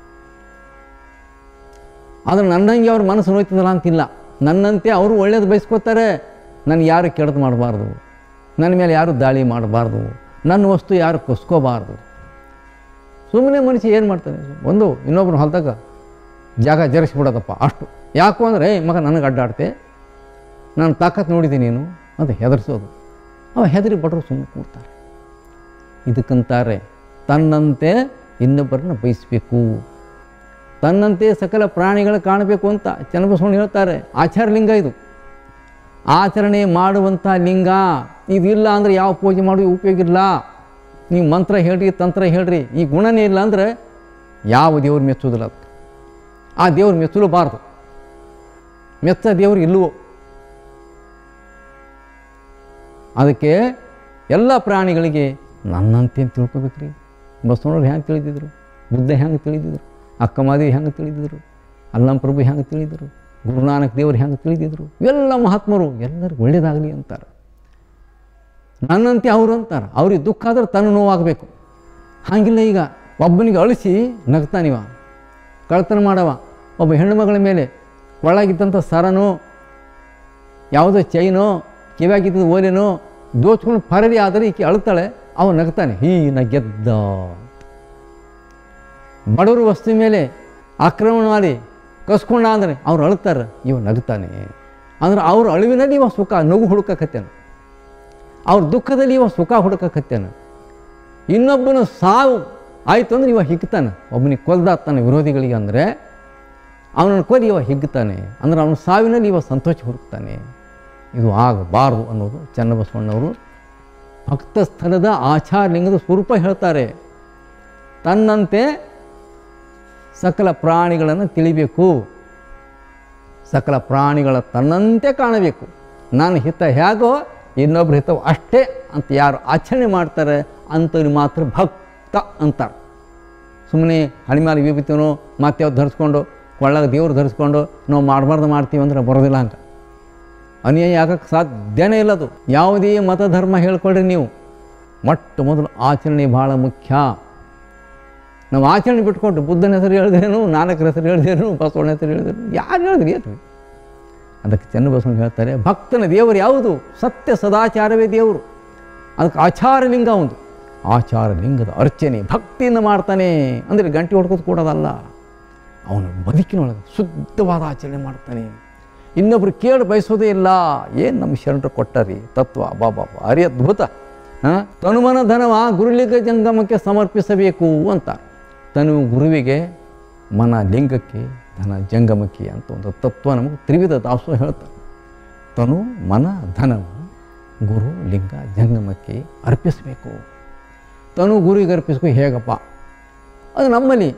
ಆದ್ರೆ ನನ್ನಂಗೆ ಅವ್ರ ಮನಸ್ಸು ನೋಯ್ತದಲ್ಲ ಅಂತಿಲ್ಲ ನನ್ನಂತೆ ಅವರು ಒಳ್ಳೇದು ಬಯಸ್ಕೋತಾರೆ ನನಗೆ ಯಾರು ಕೆಡದು ಮಾಡಬಾರ್ದು ನನ್ನ ಮೇಲೆ ಯಾರು ದಾಳಿ ಮಾಡಬಾರ್ದು ನನ್ನ ವಸ್ತು ಯಾರು ಕಸ್ಕೋಬಾರ್ದು ಸುಮ್ಮನೆ ಮನುಷ್ಯ ಏನು ಮಾಡ್ತಾನೆ ಒಂದು ಇನ್ನೊಬ್ಬರು ಹೊಲ್ದಾಗ ಜಾಗ ಜರಿಸ್ಬಿಡೋದಪ್ಪ ಅಷ್ಟು ಯಾಕೋ ಅಂದರೆ ಏ ಮಗ ನನಗೆ ಅಡ್ಡಾಡ್ತೆ ನಾನು ತಾಕತ್ತು ನೋಡಿದ್ದೀನಿ ನೀನು ಅಂತ ಹೆದರ್ಸೋದು ಅವ ಹೆದರಿ ಬಡರು ಸುಮ್ಮನೆ ಕೂಡ್ತಾರೆ ಇದಕ್ಕಂತಾರೆ ತನ್ನಂತೆ ಇನ್ನೊಬ್ಬರನ್ನ ಬಯಸಬೇಕು ತನ್ನಂತೆ ಸಕಲ ಪ್ರಾಣಿಗಳು ಕಾಣಬೇಕು ಅಂತ ಚನ್ನಬಸವಣ್ಣ ಹೇಳ್ತಾರೆ ಆಚಾರ ಲಿಂಗ ಇದು ಆಚರಣೆ ಮಾಡುವಂಥ ಲಿಂಗ ಇದಿಲ್ಲ ಅಂದರೆ ಯಾವ ಪೂಜೆ ಮಾಡೋ ಉಪಯೋಗ ಇಲ್ಲ ನೀವು ಮಂತ್ರ ಹೇಳ್ರಿ ತಂತ್ರ ಹೇಳ್ರಿ ಈ ಗುಣನೇ ಇಲ್ಲ ಅಂದರೆ ಯಾವ ದೇವ್ರು ಮೆಚ್ಚೋದಿಲ್ಲ ಅದು ಆ ದೇವ್ರು ಮೆಚ್ಚಲೂಬಾರ್ದು ಮೆಚ್ಚ ದೇವ್ರು ಇಲ್ಲವೋ ಅದಕ್ಕೆ ಎಲ್ಲ ಪ್ರಾಣಿಗಳಿಗೆ ನನ್ನಂತೆ ಅಂತ ತಿಳ್ಕೊಬೇಕ್ರಿ ಬಸವಣ್ಣವ್ರು ಹೆಂಗೆ ತಿಳಿದಿದ್ರು ಬುದ್ಧ ಹೆಂಗೆ ತಿಳಿದಿದ್ರು ಅಕ್ಕಮಾದೇವಿ ಹೆಂಗೆ ತಿಳಿದಿದ್ರು ಅಲ್ಲಂ ಪ್ರಭು ಹೆಂಗೆ ತಿಳಿದಿದ್ರು ಗುರುನಾನಕ್ ದೇವರು ಹೆಂಗೆ ತಿಳಿದಿದ್ರು ಇವೆಲ್ಲ ಮಹಾತ್ಮರು ಎಲ್ಲರಿಗೂ ಒಳ್ಳೇದಾಗಲಿ ಅಂತಾರೆ ನನ್ನಂತೆ ಅವರು ಅಂತಾರೆ ಅವ್ರಿಗೆ ದುಃಖ ಆದ್ರೆ ತನ್ನ ನೋವಾಗಬೇಕು ಹಾಗಿಲ್ಲ ಈಗ ಒಬ್ಬನಿಗೆ ಅಳಿಸಿ ನಗ್ತಾನಿವ ಕಳ್ತನ ಮಾಡವ ಒಬ್ಬ ಹೆಣ್ಣು ಮಗಳ ಮೇಲೆ ಒಳಗಿದ್ದಂಥ ಸರನೋ ಯಾವುದೋ ಚೈನೋ ಕಿವ್ಯಾಗಿದ್ದ ಓಲೆನೋ ದೋಚ್ಕೊಂಡು ಪರದಿ ಆದರೆ ಈಕೆ ಅಳ್ತಾಳೆ ಅವ ನಗ್ತಾನೆ ಹೀ ನ ಗೆದ್ದ ಬಡವರು ವಸ್ತು ಮೇಲೆ ಆಕ್ರಮಣ ಮಾಡಿ ಕಸ್ಕೊಂಡ ಅಂದರೆ ಅವ್ರು ಅಳ್ತಾರೆ ಇವ ನಗ್ತಾನೆ ಅಂದ್ರೆ ಅವ್ರ ಅಳುವಿನಲ್ಲಿ ಇವ ಸುಖ ನಗು ಹುಡುಕಕತ್ತೇನ ಅವ್ರ ದುಃಖದಲ್ಲಿ ಇವ ಸುಖ ಹುಡುಕಕತ್ತೇನ ಇನ್ನೊಬ್ಬನ ಸಾವು ಆಯಿತು ಅಂದ್ರೆ ಇವ ಹಿಗ್ತಾನೆ ಒಬ್ಬನಿಗೆ ಕೊಲ್ದಾಗ್ತಾನೆ ವಿರೋಧಿಗಳಿಗೆ ಅಂದರೆ ಅವನನ್ನು ಕೊಲಿ ಇವ ಹಿಗ್ತಾನೆ ಅಂದ್ರೆ ಅವನ ಸಾವಿನಲ್ಲಿ ಇವ ಸಂತೋಷ ಹುಡುಕ್ತಾನೆ ಇದು ಆಗಬಾರ್ದು ಅನ್ನೋದು ಚನ್ನಬಸವಣ್ಣವರು ಭಕ್ತ ಸ್ಥಳದ ಆಚಾರ್ಯಲಿಂಗದ ಸ್ವರೂಪ ಹೇಳ್ತಾರೆ ತನ್ನಂತೆ ಸಕಲ ಪ್ರಾಣಿಗಳನ್ನು ತಿಳಿಬೇಕು ಸಕಲ ಪ್ರಾಣಿಗಳ ತನ್ನಂತೆ ಕಾಣಬೇಕು ನನ್ನ ಹಿತ ಹೇಗೋ ಇನ್ನೊಬ್ಬರ ಹಿತವು ಅಷ್ಟೇ ಅಂತ ಯಾರು ಆಚರಣೆ ಮಾಡ್ತಾರೆ ಅಂಥವ್ರಿಗೆ ಮಾತ್ರ ಭಕ್ತ ಅಂತಾರೆ ಸುಮ್ಮನೆ ಹಣಿಮಾಲಿ ವಿಭೂತಿನೋ ಮತ್ತೆ ಯಾವ್ದು ಧರಿಸ್ಕೊಂಡು ಕೊಳ್ಳಾಗ ದೇವ್ರು ಧರಿಸ್ಕೊಂಡು ನಾವು ಮಾಡಬಾರ್ದು ಮಾಡ್ತೀವಿ ಅಂದ್ರೆ ಬರೋದಿಲ್ಲ ಅಂತ ಅನ್ಯಾಯ ಆಗಕ್ಕೆ ಸಾಧ್ಯನೇ ಇಲ್ಲ ಅದು ಯಾವುದೇ ಮತ ಧರ್ಮ ಹೇಳ್ಕೊಳ್ರಿ ನೀವು ಮೊಟ್ಟ ಮೊದಲು ಆಚರಣೆ ಭಾಳ ಮುಖ್ಯ ನಾವು ಆಚರಣೆ ಬಿಟ್ಕೊಂಡು ಬುದ್ಧನ ಹೆಸರು ಹೇಳಿದ್ರೇನು ನಾನಕರ ಹೆಸರು ಹೇಳಿದ್ರೇನು ಬಸವಣ್ಣ ಹೆಸರು ಹೇಳಿದ್ರೇನು ಯಾರು ಹೇಳಿದ್ರಿ ಏನು ಅದಕ್ಕೆ ಚನ್ನಬಸವಣ್ಣ ಹೇಳ್ತಾರೆ ಭಕ್ತನ ದೇವರು ಯಾವುದು ಸತ್ಯ ಸದಾಚಾರವೇ ದೇವರು ಅದಕ್ಕೆ ಆಚಾರಲಿಂಗ ಒಂದು ಆಚಾರಲಿಂಗದ ಅರ್ಚನೆ ಭಕ್ತಿಯಿಂದ ಮಾಡ್ತಾನೆ ಅಂದರೆ ಗಂಟೆ ಹೊಡ್ಕೋದು ಕೊಡೋದಲ್ಲ ಅವನ ಬದುಕಿನೊಳಗೆ ಶುದ್ಧವಾದ ಆಚರಣೆ ಮಾಡ್ತಾನೆ ಇನ್ನೊಬ್ರು ಕೇಳಿ ಬಯಸೋದೇ ಇಲ್ಲ ಏನು ನಮ್ಮ ಶರಣರು ಕೊಟ್ಟರಿ ತತ್ವ ಬಾಬಾ ಭಾರಿ ಅದ್ಭುತ ಹಾಂ ತನುಮನ ಧನವ ಗುರುಲಿಂಗ ಜಂಗಮಕ್ಕೆ ಸಮರ್ಪಿಸಬೇಕು ಅಂತ ತನು ಗುರುವಿಗೆ ಮನ ಲಿಂಗಕ್ಕೆ ಧನ ಜಂಗಮಕ್ಕೆ ಅಂತ ಒಂದು ತತ್ವ ನಮಗೆ ತ್ರಿವಿಧ ದಾಸೋ ಹೇಳ್ತಾರೆ ತನು ಮನ ಧನವ ಗುರು ಲಿಂಗ ಜಂಗಮಕ್ಕೆ ಅರ್ಪಿಸಬೇಕು ತನು ಗುರುವಿಗೆ ಅರ್ಪಿಸ್ಬೇಕು ಹೇಗಪ್ಪ ಅದು ನಮ್ಮಲ್ಲಿ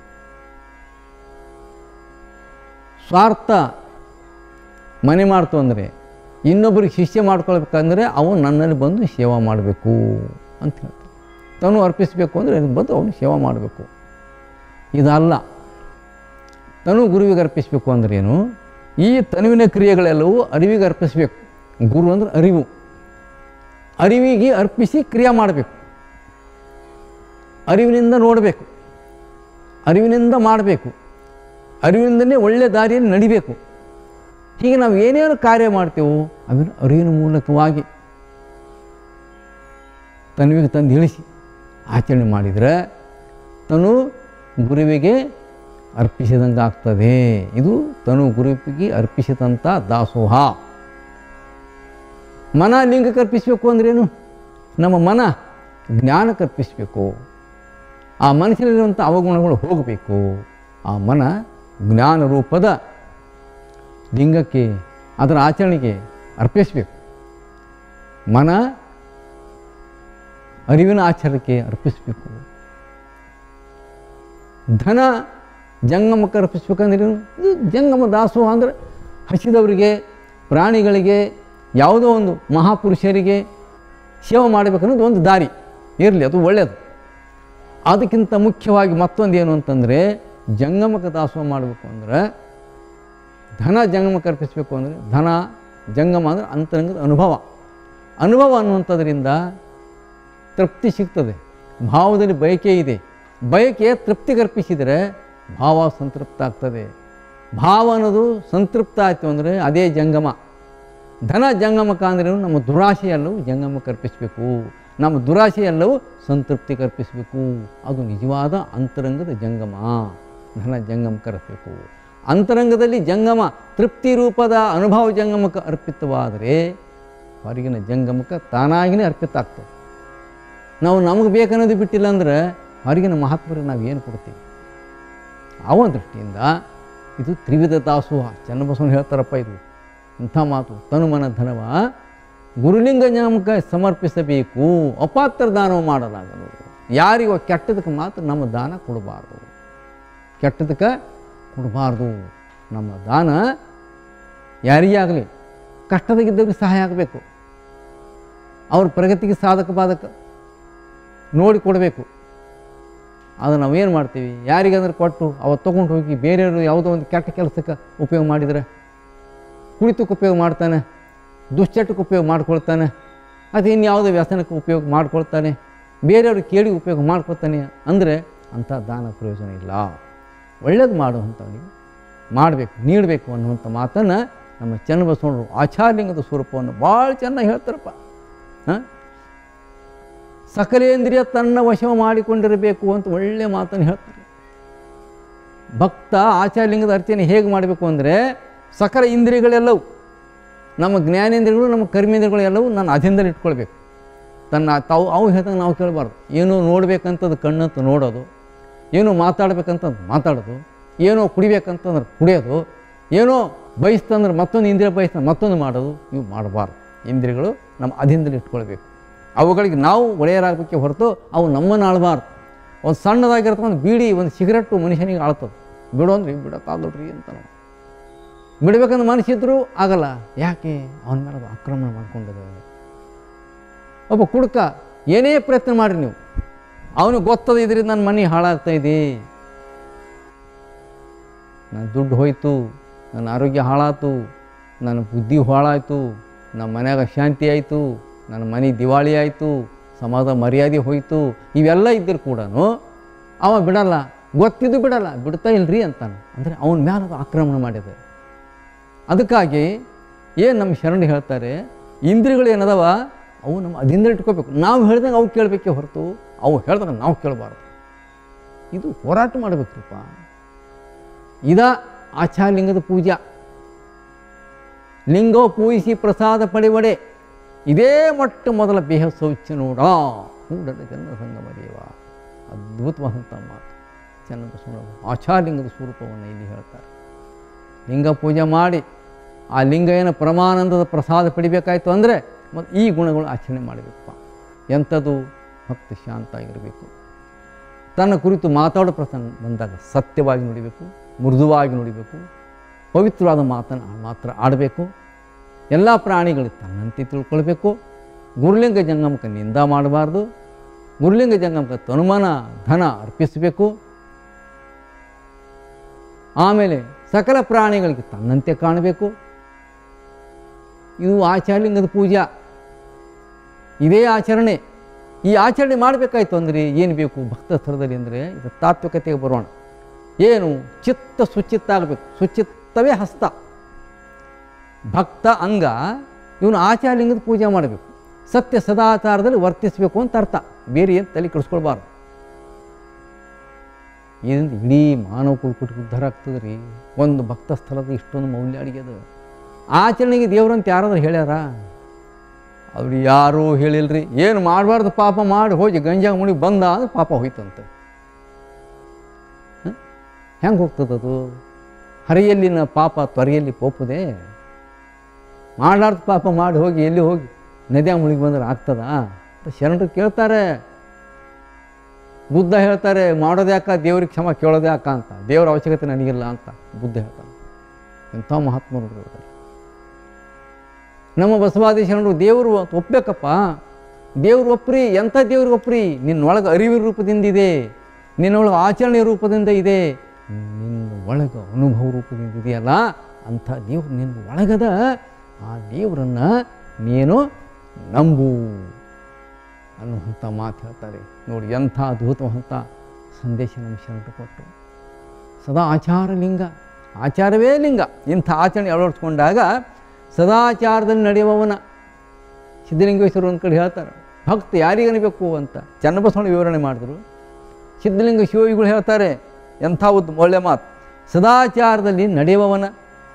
ಸ್ವಾರ್ಥ ಮನೆ ಮಾಡ್ತು ಅಂದರೆ ಇನ್ನೊಬ್ಬರಿಗೆ ಶಿಷ್ಯ ಮಾಡ್ಕೊಳ್ಬೇಕಂದ್ರೆ ಅವನು ನನ್ನಲ್ಲಿ ಬಂದು ಸೇವಾ ಮಾಡಬೇಕು ಅಂತ ಹೇಳ್ತಾರೆ ತನು ಅರ್ಪಿಸಬೇಕು ಅಂದರೆ ಬಂದು ಅವನು ಸೇವಾ ಮಾಡಬೇಕು ಇದಲ್ಲ ತನು ಗುರುವಿಗೆ ಅರ್ಪಿಸಬೇಕು ಅಂದ್ರೆ ಏನು ಈ ತನುವಿನ ಕ್ರಿಯೆಗಳೆಲ್ಲವೂ ಅರಿವಿಗೆ ಅರ್ಪಿಸಬೇಕು ಗುರು ಅಂದ್ರೆ ಅರಿವು ಅರಿವಿಗೆ ಅರ್ಪಿಸಿ ಕ್ರಿಯೆ ಮಾಡಬೇಕು ಅರಿವಿನಿಂದ ನೋಡಬೇಕು ಅರಿವಿನಿಂದ ಮಾಡಬೇಕು ಅರಿವಿನಿಂದಲೇ ಒಳ್ಳೆಯ ದಾರಿಯಲ್ಲಿ ನಡಿಬೇಕು ಹೀಗೆ ನಾವು ಏನೇನು ಕಾರ್ಯ ಮಾಡ್ತೇವೋ ಅದನ್ನು ಅರಿವಿನ ಮೂಲಕವಾಗಿ ತನುವಿಗೆ ತಂದು ಇಳಿಸಿ ಆಚರಣೆ ಮಾಡಿದರೆ ತನು ಗುರುವಿಗೆ ಅರ್ಪಿಸಿದಂಗೆ ಆಗ್ತದೆ ಇದು ತನು ಗುರುವಿಗೆ ಅರ್ಪಿಸಿದಂಥ ದಾಸೋಹ ಮನ ಲಿಂಗಕ್ಕೆ ಅರ್ಪಿಸಬೇಕು ಅಂದ್ರೇನು ನಮ್ಮ ಮನ ಜ್ಞಾನಕ್ಕೆ ಅರ್ಪಿಸಬೇಕು ಆ ಮನಸ್ಸಿನಲ್ಲಿರುವಂಥ ಅವಗುಣಗಳು ಹೋಗಬೇಕು ಆ ಮನ ಜ್ಞಾನ ರೂಪದ ಲಿಂಗಕ್ಕೆ ಅದರ ಆಚರಣೆಗೆ ಅರ್ಪಿಸಬೇಕು ಮನ ಅರಿವಿನ ಆಚಾರಕ್ಕೆ ಅರ್ಪಿಸಬೇಕು ಧನ ಜಂಗಮಕ್ಕೆ ಅರ್ಪಿಸ್ಬೇಕಂದ್ರೆ ಏನು? ಇದು ಜಂಗಮ ದಾಸೋಹ ಅಂದರೆ ಹಸಿದವರಿಗೆ ಪ್ರಾಣಿಗಳಿಗೆ ಯಾವುದೋ ಒಂದು ಮಹಾಪುರುಷರಿಗೆ ಸೇವೆ ಮಾಡಬೇಕನ್ನೋದು ಒಂದು ದಾರಿ ಇರಲಿ ಅದು ಒಳ್ಳೆಯದು ಅದಕ್ಕಿಂತ ಮುಖ್ಯವಾಗಿ ಮತ್ತೊಂದು ಏನು ಅಂತಂದರೆ ಜಂಗಮಕ್ಕೆ ದಾಸೋಹ ಮಾಡಬೇಕು ಅಂದರೆ ಧನ ಜಂಗಮಕ್ಕೆ ಅರ್ಪಿಸಬೇಕು ಅಂದರೆ ಧನ ಜಂಗಮ ಅಂದರೆ ಅಂತರಂಗದ ಅನುಭವ ಅನುಭವ ಅನ್ನುವಂಥದ್ರಿಂದ ತೃಪ್ತಿ ಸಿಗ್ತದೆ ಭಾವದಲ್ಲಿ ಬಯಕೆ ಇದೆ ಬಯಕೆ ತೃಪ್ತಿಗೆ ಅರ್ಪಿಸಿದರೆ ಭಾವ ಸಂತೃಪ್ತ ಆಗ್ತದೆ ಭಾವ ಅನ್ನೋದು ಸಂತೃಪ್ತ ಆಯಿತು ಅಂದರೆ ಅದೇ ಜಂಗಮ ಧನ ಜಂಗಮಕ ಅಂದ್ರೆ ನಮ್ಮ ದುರಾಶೆ ಎಲ್ಲವೂ ಜಂಗಮಕ್ಕೆ ಅರ್ಪಿಸಬೇಕು ನಮ್ಮ ದುರಾಶೆ ಎಲ್ಲವೂ ಸಂತೃಪ್ತಿಗೆ ಅರ್ಪಿಸಬೇಕು ಅದು ನಿಜವಾದ ಅಂತರಂಗದ ಜಂಗಮ ಧನ ಜಂಗಮಕ್ಕೆ ಅರ್ಪಿಸಬೇಕು ಅಂತರಂಗದಲ್ಲಿ ಜಂಗಮ ತೃಪ್ತಿ ರೂಪದ ಅನುಭವ ಜಂಗಮಕ್ಕೆ ಅರ್ಪಿತವಾದರೆ ಹೊರಗಿನ ಜಂಗಮಕ್ಕೆ ತಾನಾಗಿಯೇ ಅರ್ಪಿತ ಆಗ್ತದೆ ನಾವು ನಮಗೆ ಬೇಕನ್ನೋದು ಬಿಟ್ಟಿಲ್ಲ ಅಂದ್ರೆ ಹೊರಗಿನ ಮಹಾತ್ಮರಿಗೆ ನಾವು ಏನು ಕೊಡ್ತೀವಿ ಆ ಒಂದು ದೃಷ್ಟಿಯಿಂದ ಇದು ತ್ರಿವಿಧ ದಾಸೋಹ ಚನ್ನಬಸವನ ಹೇಳ್ತಾರಪ್ಪ ಇದು ಇಂಥ ಮಾತು ತನುಮನ ಧನವ ಗುರುಲಿಂಗ ಜ್ಞಾನಕ್ಕೆ ಸಮರ್ಪಿಸಬೇಕು ಅಪಾತ್ರ ದಾನವ ಮಾಡಲಾಗದು ಯಾರಿಗೋ ಕೆಟ್ಟದಕ್ಕೆ ಮಾತ್ರ ನಮ್ಮ ದಾನ ಕೊಡಬಾರ್ದು ಕೆಟ್ಟದಕ್ಕೆ ಕೊಡಬಾರ್ದು ನಮ್ಮ ದಾನ ಯಾರಿಗೇ ಆಗಲಿ ಕಷ್ಟದಾಗಿದ್ದವ್ರಿಗೆ ಸಹಾಯ ಆಗಬೇಕು ಅವ್ರ ಪ್ರಗತಿಗೆ ಸಾಧಕ ಬಾಧಕ ನೋಡಿ ಕೊಡಬೇಕು ಅದು ನಾವೇನು ಮಾಡ್ತೀವಿ ಯಾರಿಗಾದ್ರೂ ಕೊಟ್ಟು ಅವತ್ತು ತೊಗೊಂಡು ಹೋಗಿ ಬೇರೆಯವರು ಯಾವುದೋ ಒಂದು ಕೆಟ್ಟ ಕೆಲಸಕ್ಕೆ ಉಪಯೋಗ ಮಾಡಿದರೆ ಕುಳಿತಕ್ಕೆ ಉಪಯೋಗ ಮಾಡ್ತಾನೆ ದುಶ್ಚಟಕ್ಕೆ ಉಪಯೋಗ ಮಾಡ್ಕೊಳ್ತಾನೆ ಅದು ಇನ್ಯಾವುದೋ ವ್ಯಸನಕ್ಕೆ ಉಪಯೋಗ ಮಾಡ್ಕೊಳ್ತಾನೆ ಬೇರೆಯವರು ಕೇಳಿ ಉಪಯೋಗ ಮಾಡ್ಕೊಳ್ತಾನೆ ಅಂದರೆ ಅಂಥ ದಾನ ಪ್ರಯೋಜನ ಇಲ್ಲ ಒಳ್ಳೇದು ಮಾಡುವಂಥವನಿಗೆ ಮಾಡಬೇಕು ನೀಡಬೇಕು ಅನ್ನುವಂಥ ಮಾತನ್ನು ನಮ್ಮ ಚನ್ನಬಸವಣ್ಣರು ಆಚಾರ್ಯಲಿಂಗದ ಸ್ವರೂಪವನ್ನು ಭಾಳ ಚೆನ್ನಾಗಿ ಹೇಳ್ತಾರಪ್ಪ ಹಾಂ ಸಕಲೇಂದ್ರಿಯ ತನ್ನ ವಶ ಮಾಡಿಕೊಂಡಿರಬೇಕು ಅಂತ ಒಳ್ಳೆ ಮಾತನ್ನು ಹೇಳ್ತಾರೆ ಭಕ್ತ ಆಚಾರ್ಯಲಿಂಗದ ಅರ್ಚನೆ ಹೇಗೆ ಮಾಡಬೇಕು ಅಂದರೆ ಸಕಲ ಇಂದ್ರಿಯಗಳೆಲ್ಲವೂ ನಮ್ಮ ಜ್ಞಾನೇಂದ್ರಿಯಗಳು ನಮ್ಮ ಕರ್ಮೇಂದ್ರಿಯಗಳು ಎಲ್ಲವೂ ನನ್ನ ಅಧೀನದಲ್ಲಿ ಇಟ್ಕೊಳ್ಬೇಕು ತನ್ನ ತಾವು ಅವು ಹೇಳ್ದಂಗೆ ನಾವು ಕೇಳಬಾರ್ದು ಏನೋ ನೋಡ್ಬೇಕಂತದ್ದು ಕಣ್ಣಂತ ನೋಡೋದು ಏನೋ ಮಾತಾಡ್ಬೇಕಂತಂದು ಮಾತಾಡೋದು ಏನೋ ಕುಡಿಬೇಕಂತಂದ್ರೆ ಕುಡಿಯೋದು ಏನೋ ಬಯಸ್ತಂದ್ರೆ ಮತ್ತೊಂದು ಇಂದ್ರಿಯ ಬಯಸ್ತ ಮತ್ತೊಂದು ಮಾಡೋದು ಇವು ಮಾಡಬಾರ್ದು ಇಂದ್ರಿಯಗಳು ನಮ್ಮ ಅಧೀನದಲ್ಲಿ ಇಟ್ಕೊಳ್ಬೇಕು ಅವುಗಳಿಗೆ ನಾವು ಒಡೆಯರಾಗಬೇಕೆ ಹೊರತು ಅವು ನಮ್ಮನ್ನು ಆಳಬಾರ್ದು ಒಂದು ಸಣ್ಣದಾಗಿರ್ತಕ್ಕ ಒಂದು ಬೀಡಿ ಒಂದು ಸಿಗರೆಟ್ಟು ಮನುಷ್ಯನಿಗೆ ಆಳ್ತದೆ ಬಿಡು ಅಂದ್ರೆ ಬಿಡೋಕ್ಕಾಗಲ್ರಿ ಅಂತ ನಾವು ಬಿಡ್ಬೇಕಂದ್ರೆ ಮನಸ್ಸಿದ್ರೂ ಆಗಲ್ಲ ಯಾಕೆ ಅವನ ಮೇಲೆ ಅದು ಆಕ್ರಮಣ ಮಾಡ್ಕೊಂಡದ ಒಬ್ಬ ಕುಡ್ಕ ಏನೇ ಪ್ರಯತ್ನ ಮಾಡಿರಿ ನೀವು ಅವನಿಗೆ ಗೊತ್ತದ ಇದರಿಂದ ನನ್ನ ಮನೆ ಹಾಳಾಗ್ತಾ ಇದೆ ನನ್ನ ದುಡ್ಡು ಹೋಯ್ತು ನನ್ನ ಆರೋಗ್ಯ ಹಾಳಾಯ್ತು ನನ್ನ ಬುದ್ಧಿ ಹಾಳಾಯಿತು ನಮ್ಮ ಮನ್ಯಾಗ ಶಾಂತಿ ಆಯಿತು ನನ್ನ ಮನೆ ದಿವಾಳಿ ಆಯಿತು ಸಮಾಜ ಮರ್ಯಾದೆ ಹೋಯಿತು ಇವೆಲ್ಲ ಇದ್ದರೂ ಕೂಡ ಅವ ಬಿಡಲ್ಲ ಗೊತ್ತಿದ್ದು ಬಿಡಲ್ಲ ಬಿಡ್ತಾ ಇಲ್ರಿ ಅಂತಾನೆ ಅಂದರೆ ಅವನ ಮ್ಯಾಲ ಅದು ಆಕ್ರಮಣ ಮಾಡಿದೆ ಅದಕ್ಕಾಗಿ ಏನು ನಮ್ಮ ಶರಣ ಹೇಳ್ತಾರೆ ಇಂದ್ರಿಯಗಳು ಏನದವ ಅವು ನಮ್ಮ ಅದಿಂದ ಇಟ್ಕೋಬೇಕು ನಾವು ಹೇಳ್ದಂಗೆ ಅವು ಕೇಳಬೇಕೇ ಹೊರತು ಅವು ಹೇಳ್ದಂಗೆ ನಾವು ಕೇಳಬಾರ್ದು ಇದು ಹೋರಾಟ ಮಾಡಬೇಕ್ರಿಪ್ಪ ಇದ ಆಚಾರ್ಯಲಿಂಗದ ಪೂಜಾ ಲಿಂಗೋ ಪೂಜಿಸಿ ಪ್ರಸಾದ ಪಡೆವಡೆ ಇದೇ ಮೊಟ್ಟ ಮೊದಲ ಬೇಹ ಶೌಚ ನೋಡ ಕೂಡಲ ಜನ ಸಂಗಮ ದೇವ ಅದ್ಭುತವಾದಂಥ ಮಾತು ಚೆನ್ನಬಸವಣ್ಣ ಆಚಾರ್ಯಲಿಂಗದ ಸ್ವರೂಪವನ್ನು ಇಲ್ಲಿ ಹೇಳ್ತಾರೆ ಲಿಂಗ ಪೂಜೆ ಮಾಡಿ ಆ ಲಿಂಗ ಏನು ಪರಮಾನಂದದ ಪ್ರಸಾದ ಪಡಿಬೇಕಾಯ್ತು ಅಂದರೆ ಮತ್ತು ಈ ಗುಣಗಳು ಆಚರಣೆ ಮಾಡಬೇಕಪ್ಪ ಎಂಥದ್ದು ಭಕ್ತಿ ಶಾಂತ ಆಗಿರಬೇಕು ತನ್ನ ಕುರಿತು ಮಾತಾಡೋ ಪ್ರಸಂಗ ಬಂದಾಗ ಸತ್ಯವಾಗಿ ನುಡಿಬೇಕು ಮೃದುವಾಗಿ ನುಡಿಬೇಕು ಪವಿತ್ರವಾದ ಮಾತನ್ನು ಮಾತ್ರ ಆಡಬೇಕು ಎಲ್ಲ ಪ್ರಾಣಿಗಳು ತನ್ನಂತೆ ತಿಳ್ಕೊಳ್ಬೇಕು ಗುರುಲಿಂಗ ಜಂಗಮಕ್ಕೆ ನಿಂದ ಮಾಡಬಾರ್ದು ಗುರುಲಿಂಗ ಜಂಗಮಕ್ಕೆ ತನುಮಾನ ಧನ ಅರ್ಪಿಸಬೇಕು ಆಮೇಲೆ ಸಕಲ ಪ್ರಾಣಿಗಳಿಗೆ ತನ್ನಂತೆ ಕಾಣಬೇಕು ಇದು ಆಚಾರ್ಯಲಿಂಗದ ಪೂಜಾ ಇದೇ ಆಚರಣೆ ಈ ಆಚರಣೆ ಮಾಡಬೇಕಾಯ್ತು ಅಂದರೆ ಏನು ಬೇಕು ಭಕ್ತ ಸ್ಥಳದಲ್ಲಿ ಅಂದರೆ ಇದು ತಾತ್ವಿಕತೆಗೆ ಬರೋಣ ಏನು ಚಿತ್ತ ಸುಚಿತ್ತ ಆಗಬೇಕು ಸುಚಿತ್ತವೇ ಹಸ್ತ ಭಕ್ತ ಅಂಗ ಇವನು ಆಚಾರ್ಯಲಿಂಗದ ಪೂಜೆ ಮಾಡಬೇಕು ಸತ್ಯ ಸದಾಚಾರದಲ್ಲಿ ವರ್ತಿಸಬೇಕು ಅಂತ ಅರ್ಥ ಬೇರೆ ಏನು ತಲೆ ಕೆಡಿಸ್ಕೊಳ್ಬಾರ್ದು ಇದರಿಂದ ಇಡೀ ಮಾನವ ಕುಲಕುಟ ಉದ್ಧಾರ ಆಗ್ತದೆ ರೀ ಒಂದು ಭಕ್ತ ಸ್ಥಳದ ಇಷ್ಟೊಂದು ಮೌಲ್ಯ ಅಡಿಗೆದ ಆಚರಣೆಗೆ ದೇವ್ರಂತ ಯಾರಾದ್ರೂ ಹೇಳ್ಯಾರ ಅವ್ರು ಯಾರೂ ಹೇಳಿಲ್ರಿ ಏನು ಮಾಡಬಾರ್ದು ಪಾಪ ಮಾಡಿ ಹೋಗಿ ಗಂಜಾ ಮುಡಿ ಬಂದ ಅಂದ್ರೆ ಪಾಪ ಹೋಯ್ತಂತೆ ಹೆಂಗೆ ಹೋಗ್ತದದು ಹರಿಯಲ್ಲಿನ ಪಾಪ ತ್ವರೆಯಲ್ಲಿ ಪೋಪುದೆ ಮಾಡಾರ್ದ ಪಾಪ ಮಾಡಿ ಹೋಗಿ ಎಲ್ಲಿ ಹೋಗಿ ನದಿಯ ಮುಳುಗಿ ಬಂದ್ರೆ ಆಗ್ತದಾ ಅಂತ ಶರಣರು ಕೇಳ್ತಾರೆ ಬುದ್ಧ ಹೇಳ್ತಾರೆ ಮಾಡೋದು ಯಾಕ ದೇವ್ರಿಗೆ ಕ್ಷಮ ಕೇಳೋದು ಯಾಕ ಅಂತ ದೇವ್ರ ಅವಶ್ಯಕತೆ ನನಗಿಲ್ಲ ಅಂತ ಬುದ್ಧ ಹೇಳ್ತಾನೆ ಎಂಥ ಮಹಾತ್ಮರು ಇವರು ನಮ್ಮ ಬಸವಾದಿ ಶರಣರು ದೇವರು ಅಂತ ಒಪ್ಪಬೇಕಪ್ಪ ದೇವ್ರು ಒಪ್ಪ್ರಿ ಎಂಥ ದೇವ್ರಿಗೆ ಒಪ್ಪ್ರಿ ನಿನ್ನೊಳಗೆ ಅರಿವಿನ ರೂಪದಿಂದಿದೆ ನಿನ್ನೊಳಗೆ ಆಚರಣೆ ರೂಪದಿಂದ ಇದೆ ನಿನ್ನ ಒಳಗೆ ಅನುಭವ ರೂಪದಿಂದ ಇದೆಯಲ್ಲ ಅಂಥ ದೇವ್ರು ನಿನ್ನ ಒಳಗದ ಆ ದೇವರನ್ನು ನೀನು ನಂಬು ಅನ್ನುವಂಥ ಮಾತು ಹೇಳ್ತಾರೆ ನೋಡಿ ಎಂಥ ಅದ್ಭುತವಂಥ ಸಂದೇಶ ನಮ್ಮ ಶರಣರು ಕೊಟ್ಟರು ಸದಾ ಆಚಾರ ಲಿಂಗ ಆಚಾರವೇ ಲಿಂಗ ಇಂಥ ಆಚರಣೆ ಅಳವಡಿಸ್ಕೊಂಡಾಗ ಸದಾಚಾರದಲ್ಲಿ ನಡೆಯುವವನ ಸಿದ್ಧಲಿಂಗೇಶ್ವರ ಒಂದು ಕಡೆ ಹೇಳ್ತಾರೆ ಭಕ್ತ ಯಾರಿಗೆ ಅನಿಬೇಕು ಅಂತ ಚನ್ನಬಸವಣ್ಣ ವಿವರಣೆ ಮಾಡಿದ್ರು ಸಿದ್ಧಲಿಂಗ ಶಿವವಿಗಳು ಹೇಳ್ತಾರೆ ಎಂಥ ಒಂದು ಒಳ್ಳೆ ಮಾತು ಸದಾಚಾರದಲ್ಲಿ ನಡೆಯುವವನ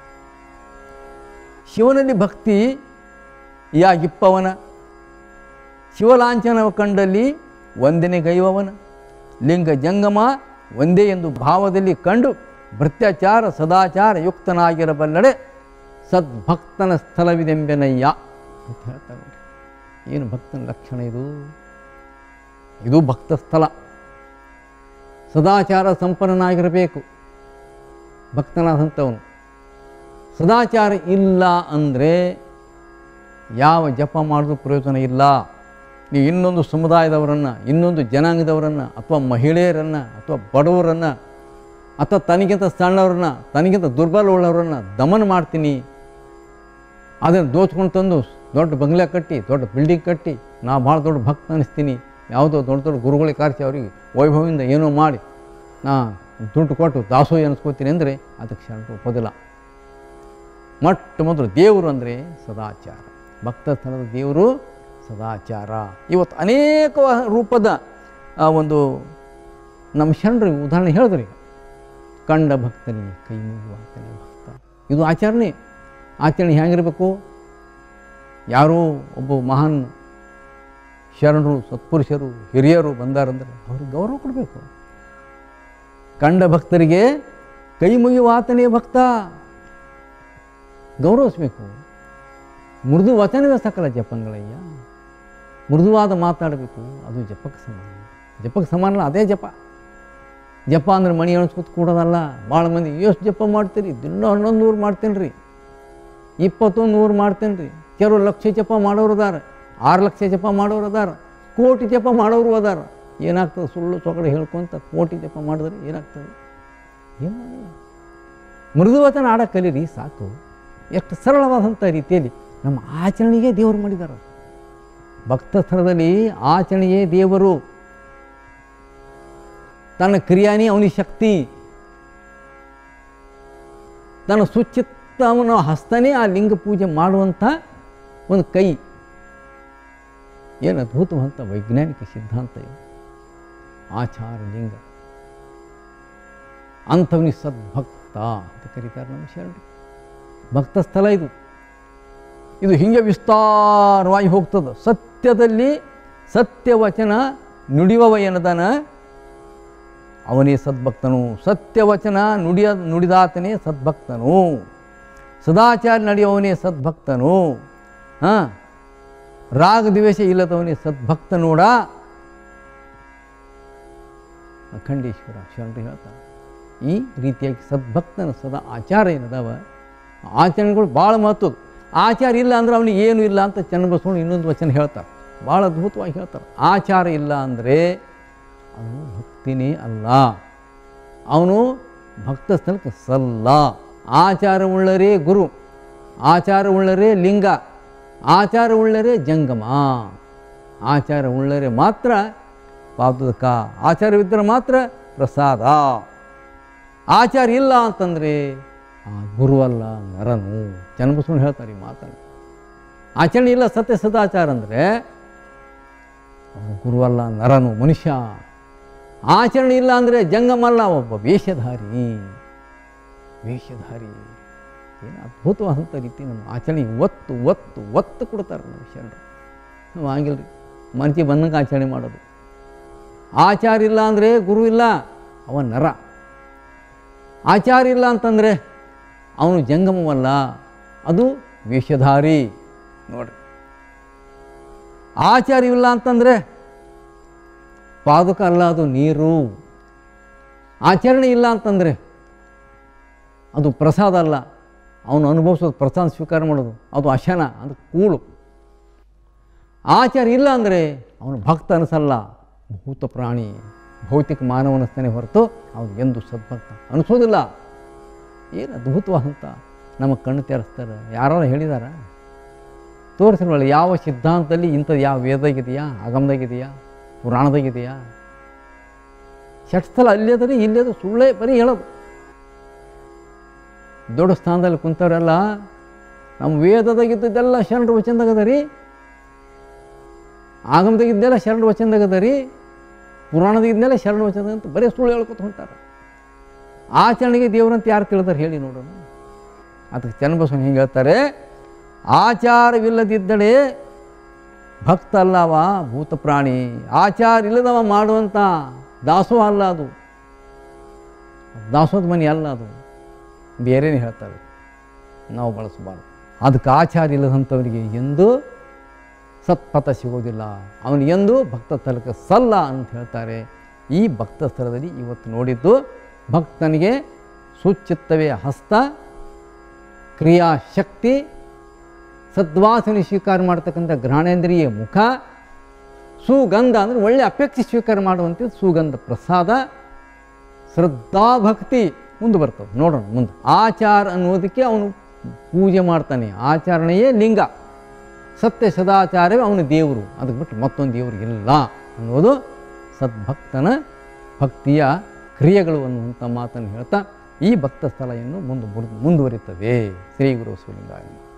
ಶಿವನಲ್ಲಿ ಭಕ್ತಿ ಯಾಗಿಪ್ಪವನ ಶಿವಲಾಂಛನವ ಕಂಡಲ್ಲಿ ವಂದನೆಗೈವವನ ಲಿಂಗ ಜಂಗಮ ಒಂದೇ ಎಂದು ಭಾವದಲ್ಲಿ ಕಂಡು ಭೃತ್ಯಾಚಾರ ಸದಾಚಾರ ಯುಕ್ತನಾಗಿರಬಲ್ಲಡೆ ಸದ್ಭಕ್ತನ ಸ್ಥಳವಿದೆಂಬೆನಯ್ಯ ಅಂತ ಹೇಳ್ತಾರೆ ನೋಡಿ. ಏನು ಭಕ್ತನ ಲಕ್ಷಣ ಇದು ಇದು ಭಕ್ತ ಸ್ಥಳ ಸದಾಚಾರ ಸಂಪನ್ನನಾಗಿರಬೇಕು ಭಕ್ತನಾದಂಥವನು ಸದಾಚಾರ ಇಲ್ಲ ಅಂದರೆ ಯಾವ ಜಪ ಮಾಡಿದ್ರೂ ಪ್ರಯೋಜನ ಇಲ್ಲ ನೀವು ಇನ್ನೊಂದು ಸಮುದಾಯದವರನ್ನು ಇನ್ನೊಂದು ಜನಾಂಗದವರನ್ನು ಅಥವಾ ಮಹಿಳೆಯರನ್ನು ಅಥವಾ ಬಡವರನ್ನು ಅಥವಾ ತನಗಿಂತ ಸಣ್ಣವ್ರನ್ನ ತನಗಿಂತ ದುರ್ಬಲವುಳ್ಳವರನ್ನು ದಮನ ಮಾಡ್ತೀನಿ ಅದನ್ನು ದೋಚ್ಕೊಂಡು ತಂದು ದೊಡ್ಡ ಬಂಗ್ಲೆ ಕಟ್ಟಿ ದೊಡ್ಡ ಬಿಲ್ಡಿಂಗ್ ಕಟ್ಟಿ ನಾ ಭಾಳ ದೊಡ್ಡ ಭಕ್ತ ಅನ್ನಿಸ್ತೀನಿ ಯಾವುದೋ ದೊಡ್ಡ ದೊಡ್ಡ ಗುರುಗಳಿಗೆ ಕಾರ್ಸಿ ಅವರಿಗೆ ವೈಭವದಿಂದ ಏನೋ ಮಾಡಿ ನಾ ದುಡ್ಡು ಕೊಟ್ಟು ದಾಸೋಹಿ ಅನ್ನಿಸ್ಕೋತೀನಿ ಅಂದರೆ ಅದಕ್ಕೆ ಶರಣರು ಒಪ್ಪೋದಿಲ್ಲ ಮೊಟ್ಟ ಮೊದಲು ದೇವರು ಅಂದರೆ ಸದಾಚಾರ ಭಕ್ತ ಸ್ಥಳದ ದೇವರು ಸದಾಚಾರ ಇವತ್ತು ಅನೇಕ ರೂಪದ ಆ, ಒಂದು ನಮ್ಮ ಶರಣರು ಉದಾಹರಣೆ ಹೇಳಿದ್ರಿ ಕಂಡ ಭಕ್ತನಿಗೆ ಕೈ ಮುಗಿವಾತನೇ ಭಕ್ತ ಇದು ಆಚರಣೆ ಆಚರಣೆ ಹೇಗಿರಬೇಕು ಯಾರೋ ಒಬ್ಬ ಮಹಾನ್ ಶರಣರು ಸತ್ಪುರುಷರು ಹಿರಿಯರು ಬಂದಾರಂದ್ರೆ ಅವ್ರಿಗೆ ಗೌರವ ಕೊಡಬೇಕು ಕಂಡ ಭಕ್ತರಿಗೆ ಕೈ ಮುಗಿವಾತನೇ ಭಕ್ತ ಗೌರವಿಸಬೇಕು ಮೃದು ವಚನವೇ ಸಕಲ ಜಪಂಗಳಯ್ಯ ಮೃದುವಾದ ಮಾತಾಡಬೇಕು ಅದು ಜಪಕ್ಕೆ ಸಮಾನ ಜಪಕ್ಕೆ ಸಮಾನ ಅಲ್ಲ ಅದೇ ಜಪ ಜಪ ಅಂದ್ರೆ ಮಣಿ ಎಣಿಸ್ಕೊತ ಕೂಡೋದಲ್ಲ ಭಾಳ ಮಂದಿ ಎಷ್ಟು ಜಪ ಮಾಡ್ತೀರಿ ದಿನ ಹನ್ನೊಂದು ನೂರು ಮಾಡ್ತೇನೆ ರೀ ಇಪ್ಪತ್ತೊಂದು ನೂರು ಮಾಡ್ತೇನೆ ರೀ ಕೆಲವು ಲಕ್ಷ ಜಪ ಮಾಡೋರು ಅದಾರ ಆರು ಲಕ್ಷ ಜಪ ಮಾಡೋರು ಅದಾರ ಕೋಟಿ ಜಪ ಮಾಡೋರು ಅದಾರ ಏನಾಗ್ತದೆ ಸುಳ್ಳು ಸೊಗಡೆ ಹೇಳ್ಕೊಂತ ಕೋಟಿ ಜಪ ಮಾಡಿದ್ರೆ ಏನಾಗ್ತದೆ ಏನಾಗಲ್ಲ ಮೃದುವಚನ ಆಡಕ್ಕೆ ಕಲೀರಿ ಸಾಕು ಎಷ್ಟು ಸರಳವಾದಂಥ ರೀತಿಯಲ್ಲಿ ನಮ್ಮ ಆಚರಣೆಗೆ ದೇವರು ಮಾಡಿದ್ದಾರೆ ಭಕ್ತ ಸ್ಥಳದಲ್ಲಿ ಆಚರಣೆಯೇ ದೇವರು ತನ್ನ ಕ್ರಿಯಾನೇ ಅವನಿಗೆ ಶಕ್ತಿ ತನ್ನ ಸುಚಿತ್ತ ಅವನ ಹಸ್ತನೇ ಆ ಲಿಂಗ ಪೂಜೆ ಮಾಡುವಂಥ ಒಂದು ಕೈ ಏನು ಅದ್ಭುತವಂತ ವೈಜ್ಞಾನಿಕ ಸಿದ್ಧಾಂತ ಇದು ಆಚಾರ ಲಿಂಗ ಅಂಥವನಿ ಸದ್ಭಕ್ತ ಅಂತ ಕರೀತಾರೆ ನಮ್ಮ ಶರಣರು ಭಕ್ತ ಸ್ಥಳ ಇದು ಇದು ಹಿಂಗೆ ವಿಸ್ತಾರವಾಗಿ ಹೋಗ್ತದೆ ಸತ್ಯದಲ್ಲಿ ಸತ್ಯವಚನ ನುಡಿಯುವವ ಏನದಾನ ಅವನೇ ಸದ್ಭಕ್ತನು ಸತ್ಯವಚನ ನುಡಿಯ ನುಡಿದಾತನೇ ಸದ್ಭಕ್ತನು ಸದಾಚಾರ ನಡೆಯುವವನೇ ಸದ್ಭಕ್ತನು ಹಾಂ ರಾಗ ದ್ವೇಷ ಇಲ್ಲದವನೇ ಸದ್ಭಕ್ತ ನೋಡ ಅಖಂಡೇಶ್ವರ ಶರಣರು ಹೇಳ್ತಾರೆ ಈ ರೀತಿಯಾಗಿ ಸದ್ಭಕ್ತನ ಸದಾ ಆಚಾರ ಏನದಾವ ಆಚರಣೆಗಳು ಭಾಳ ಮಹತ್ವ ಆಚಾರ ಇಲ್ಲ ಅಂದ್ರೆ ಅವನಿಗೆ ಏನೂ ಇಲ್ಲ ಅಂತ ಚನ್ನಬಸವಣ್ಣ ಇನ್ನೊಂದು ವಚನ ಹೇಳ್ತಾರೆ ಭಾಳ ಅದ್ಭುತವಾಗಿ ಹೇಳ್ತಾರೆ ಆಚಾರ ಇಲ್ಲ ಅಂದರೆ ಅವನು ಭಕ್ತಿನೇ ಅಲ್ಲ ಅವನು ಭಕ್ತ ಸ್ಥಳಕ್ಕೆ ಸಲ್ಲ ಆಚಾರವುಳ್ಳರೇ ಗುರು ಆಚಾರವುಳ್ಳರೇ ಲಿಂಗ ಆಚಾರವುಳ್ಳರೇ ಜಂಗಮ ಆಚಾರವುಳ್ಳರೇ ಮಾತ್ರ ಪಾದಕ ಆಚಾರವಿದ್ದರೆ ಮಾತ್ರ ಪ್ರಸಾದ ಆಚಾರ ಇಲ್ಲ ಅಂತಂದರೆ ಆ ಗುರು ಅಲ್ಲ ನರನು ಚನ್ನಬಸವಣ್ಣ ಹೇಳ್ತಾರೆ ಈ ಮಾತನ್ನು ಆಚರಣೆ ಇಲ್ಲ ಸತ್ಯ ಸದಾಚಾರ ಅಂದರೆ ಅವನು ಗುರುವಲ್ಲ ನರನು ಮನುಷ್ಯ ಆಚರಣೆ ಇಲ್ಲ ಅಂದರೆ ಜಂಗಮಲ್ಲ ಒಬ್ಬ ವೇಷಧಾರಿ ವೇಷಧಾರಿ ಏನು ಅದ್ಭುತವಾದಂಥ ರೀತಿ ನಮ್ಮ ಆಚರಣೆಗೆ ಒತ್ತು ಒತ್ತು ಒತ್ತು ಕೊಡ್ತಾರೆ ನಮ್ಮ ಶರಣರು ನಾವು ಆಗಿಲ್ಲ ರೀ ಮನಸ್ಸಿಗೆ ಬಂದಂಗೆ ಆಚರಣೆ ಮಾಡೋದು ಆಚಾರ ಇಲ್ಲ ಅಂದರೆ ಗುರು ಇಲ್ಲ ಅವ ನರ ಆಚಾರ ಇಲ್ಲ ಅಂತಂದರೆ ಅವನು ಜಂಗಮವಲ್ಲ ಅದು ವೇಷಧಾರಿ ನೋಡ್ರಿ ಆಚಾರವಿಲ್ಲ ಅಂತಂದರೆ ಪಾದಕ ಅಲ್ಲ ಅದು ನೀರು ಆಚರಣೆ ಇಲ್ಲ ಅಂತಂದರೆ ಅದು ಪ್ರಸಾದ ಅಲ್ಲ ಅವನು ಅನುಭವಿಸೋದು ಪ್ರಸಾದ ಸ್ವೀಕಾರ ಮಾಡೋದು ಅದು ಅಶನ ಅದು ಕೂಳು ಆಚಾರ ಇಲ್ಲ ಅಂದರೆ ಅವನು ಭಕ್ತ ಅನಿಸಲ್ಲ ಭೂತ ಪ್ರಾಣಿ ಭೌತಿಕ ಮಾನವ ಅನ್ನಿಸ್ತಾನೆ ಹೊರತು ಅವನು ಎಂದು ಸದ್ಭಕ್ತ ಅನಿಸೋದಿಲ್ಲ ಏನು ಅದ್ಭುತವಾದಂಥ ನಮ್ಮ ಕಣ್ಣು ತೆರೆಸ್ತಾರೆ ಯಾರು ಹೇಳಿದಾರ ತೋರಿಸಿಲ್ವಲ್ಲ ಯಾವ ಸಿದ್ಧಾಂತದಲ್ಲಿ ಇಂಥದ್ದು ಯಾವ ವೇದಾಗಿದೆಯಾ ಆಗಮದಾಗಿದೆಯಾ ಪುರಾಣದಾಗಿದೆಯಾ ಸ್ಥಳ ಅಲ್ಲೇ ಇಲ್ಲದು ಸುಳ್ಳೇ ಬರೀ ಹೇಳೋದು ದೊಡ್ಡ ಸ್ಥಾನದಲ್ಲಿ ಕುಂತವರೆಲ್ಲ ನಮ್ಮ ವೇದದಾಗಿದ್ದೆಲ್ಲ ಶರಣರು ವಚನದಾಗದ ರೀ ಆಗಮದಾಗಿದ್ದೆಲ್ಲ ಶರಣರು ವಚನದಾಗದ ರೀ ಪುರಾಣದಾಗಿದ್ದೆಲ್ಲ ಶರಣ ವಚನ ಅಂತ ಬರೀ ಸುಳ್ಳು ಹೇಳ್ಕೊತ ಹೊಂಟಾರ ಆಚರಣೆಗೆ ದೇವರಂತ ಯಾರು ತಿಳಿದಾರೆ ಹೇಳಿ ನೋಡೋಣ ಅದಕ್ಕೆ ಚನ್ನಬಸವಣ್ಣ ಹಿಂಗೆ ಹೇಳ್ತಾರೆ ಆಚಾರವಿಲ್ಲದಿದ್ದಡೆ ಭಕ್ತ ಅಲ್ಲವ ಭೂತ ಪ್ರಾಣಿ ಆಚಾರ ಇಲ್ಲದವ ಮಾಡುವಂಥ ದಾಸೋಹ ಅಲ್ಲ ಅದು ದಾಸೋಹದ ಮನೆ ಅಲ್ಲ ಅದು ಬೇರೆನೇ ಹೇಳ್ತಾರೆ ನಾವು ಬಳಸಬಾರ್ದು ಅದಕ್ಕೆ ಆಚಾರ ಇಲ್ಲದಂಥವರಿಗೆ ಎಂದೂ ಸತ್ಪಥ ಸಿಗೋದಿಲ್ಲ ಅವನು ಎಂದೂ ಭಕ್ತ ಸ್ಥಳಕ್ಕೆ ಸಲ್ಲ ಅಂತ ಹೇಳ್ತಾರೆ ಈ ಭಕ್ತ ಸ್ಥಳದಲ್ಲಿ ಇವತ್ತು ನೋಡಿದ್ದು ಭಕ್ತನಿಗೆ ಸುಚಿತ್ತವೇ ಹಸ್ತ ಕ್ರಿಯಾಶಕ್ತಿ ಸದ್ವಾಸನೆ ಸ್ವೀಕಾರ ಮಾಡ್ತಕ್ಕಂಥ ಗ್ರಹಣೇಂದ್ರಿಯ ಮುಖ ಸುಗಂಧ ಅಂದರೆ ಒಳ್ಳೆ ಅಪೇಕ್ಷೆ ಸ್ವೀಕಾರ ಮಾಡುವಂಥದ್ದು ಸುಗಂಧ ಪ್ರಸಾದ ಶ್ರದ್ಧಾಭಕ್ತಿ ಮುಂದೆ ಬರ್ತದೆ ನೋಡೋಣ ಮುಂದೆ ಆಚಾರ ಅನ್ನೋದಕ್ಕೆ ಅವನು ಪೂಜೆ ಮಾಡ್ತಾನೆ ಆಚರಣೆಯೇ ಲಿಂಗ ಸತ್ಯ ಸದಾಚಾರವೇ ಅವನ ದೇವರು ಅದಕ್ಕೆ ಬಿಟ್ಟು ಮತ್ತೊಂದು ದೇವರು ಇಲ್ಲ ಅನ್ನೋದು ಸದ್ಭಕ್ತನ ಭಕ್ತಿಯ ಕ್ರಿಯೆಗಳು ಅನ್ನುವಂಥ ಮಾತನ್ನು ಹೇಳ್ತಾ ಈ ಭಕ್ತ ಸ್ಥಳ ಇನ್ನು ಮುಂದೆ ಮುಂದುವರಿತದೆ ಶ್ರೀ ಗುರು ಶಿವಲಿಂಗಾಯ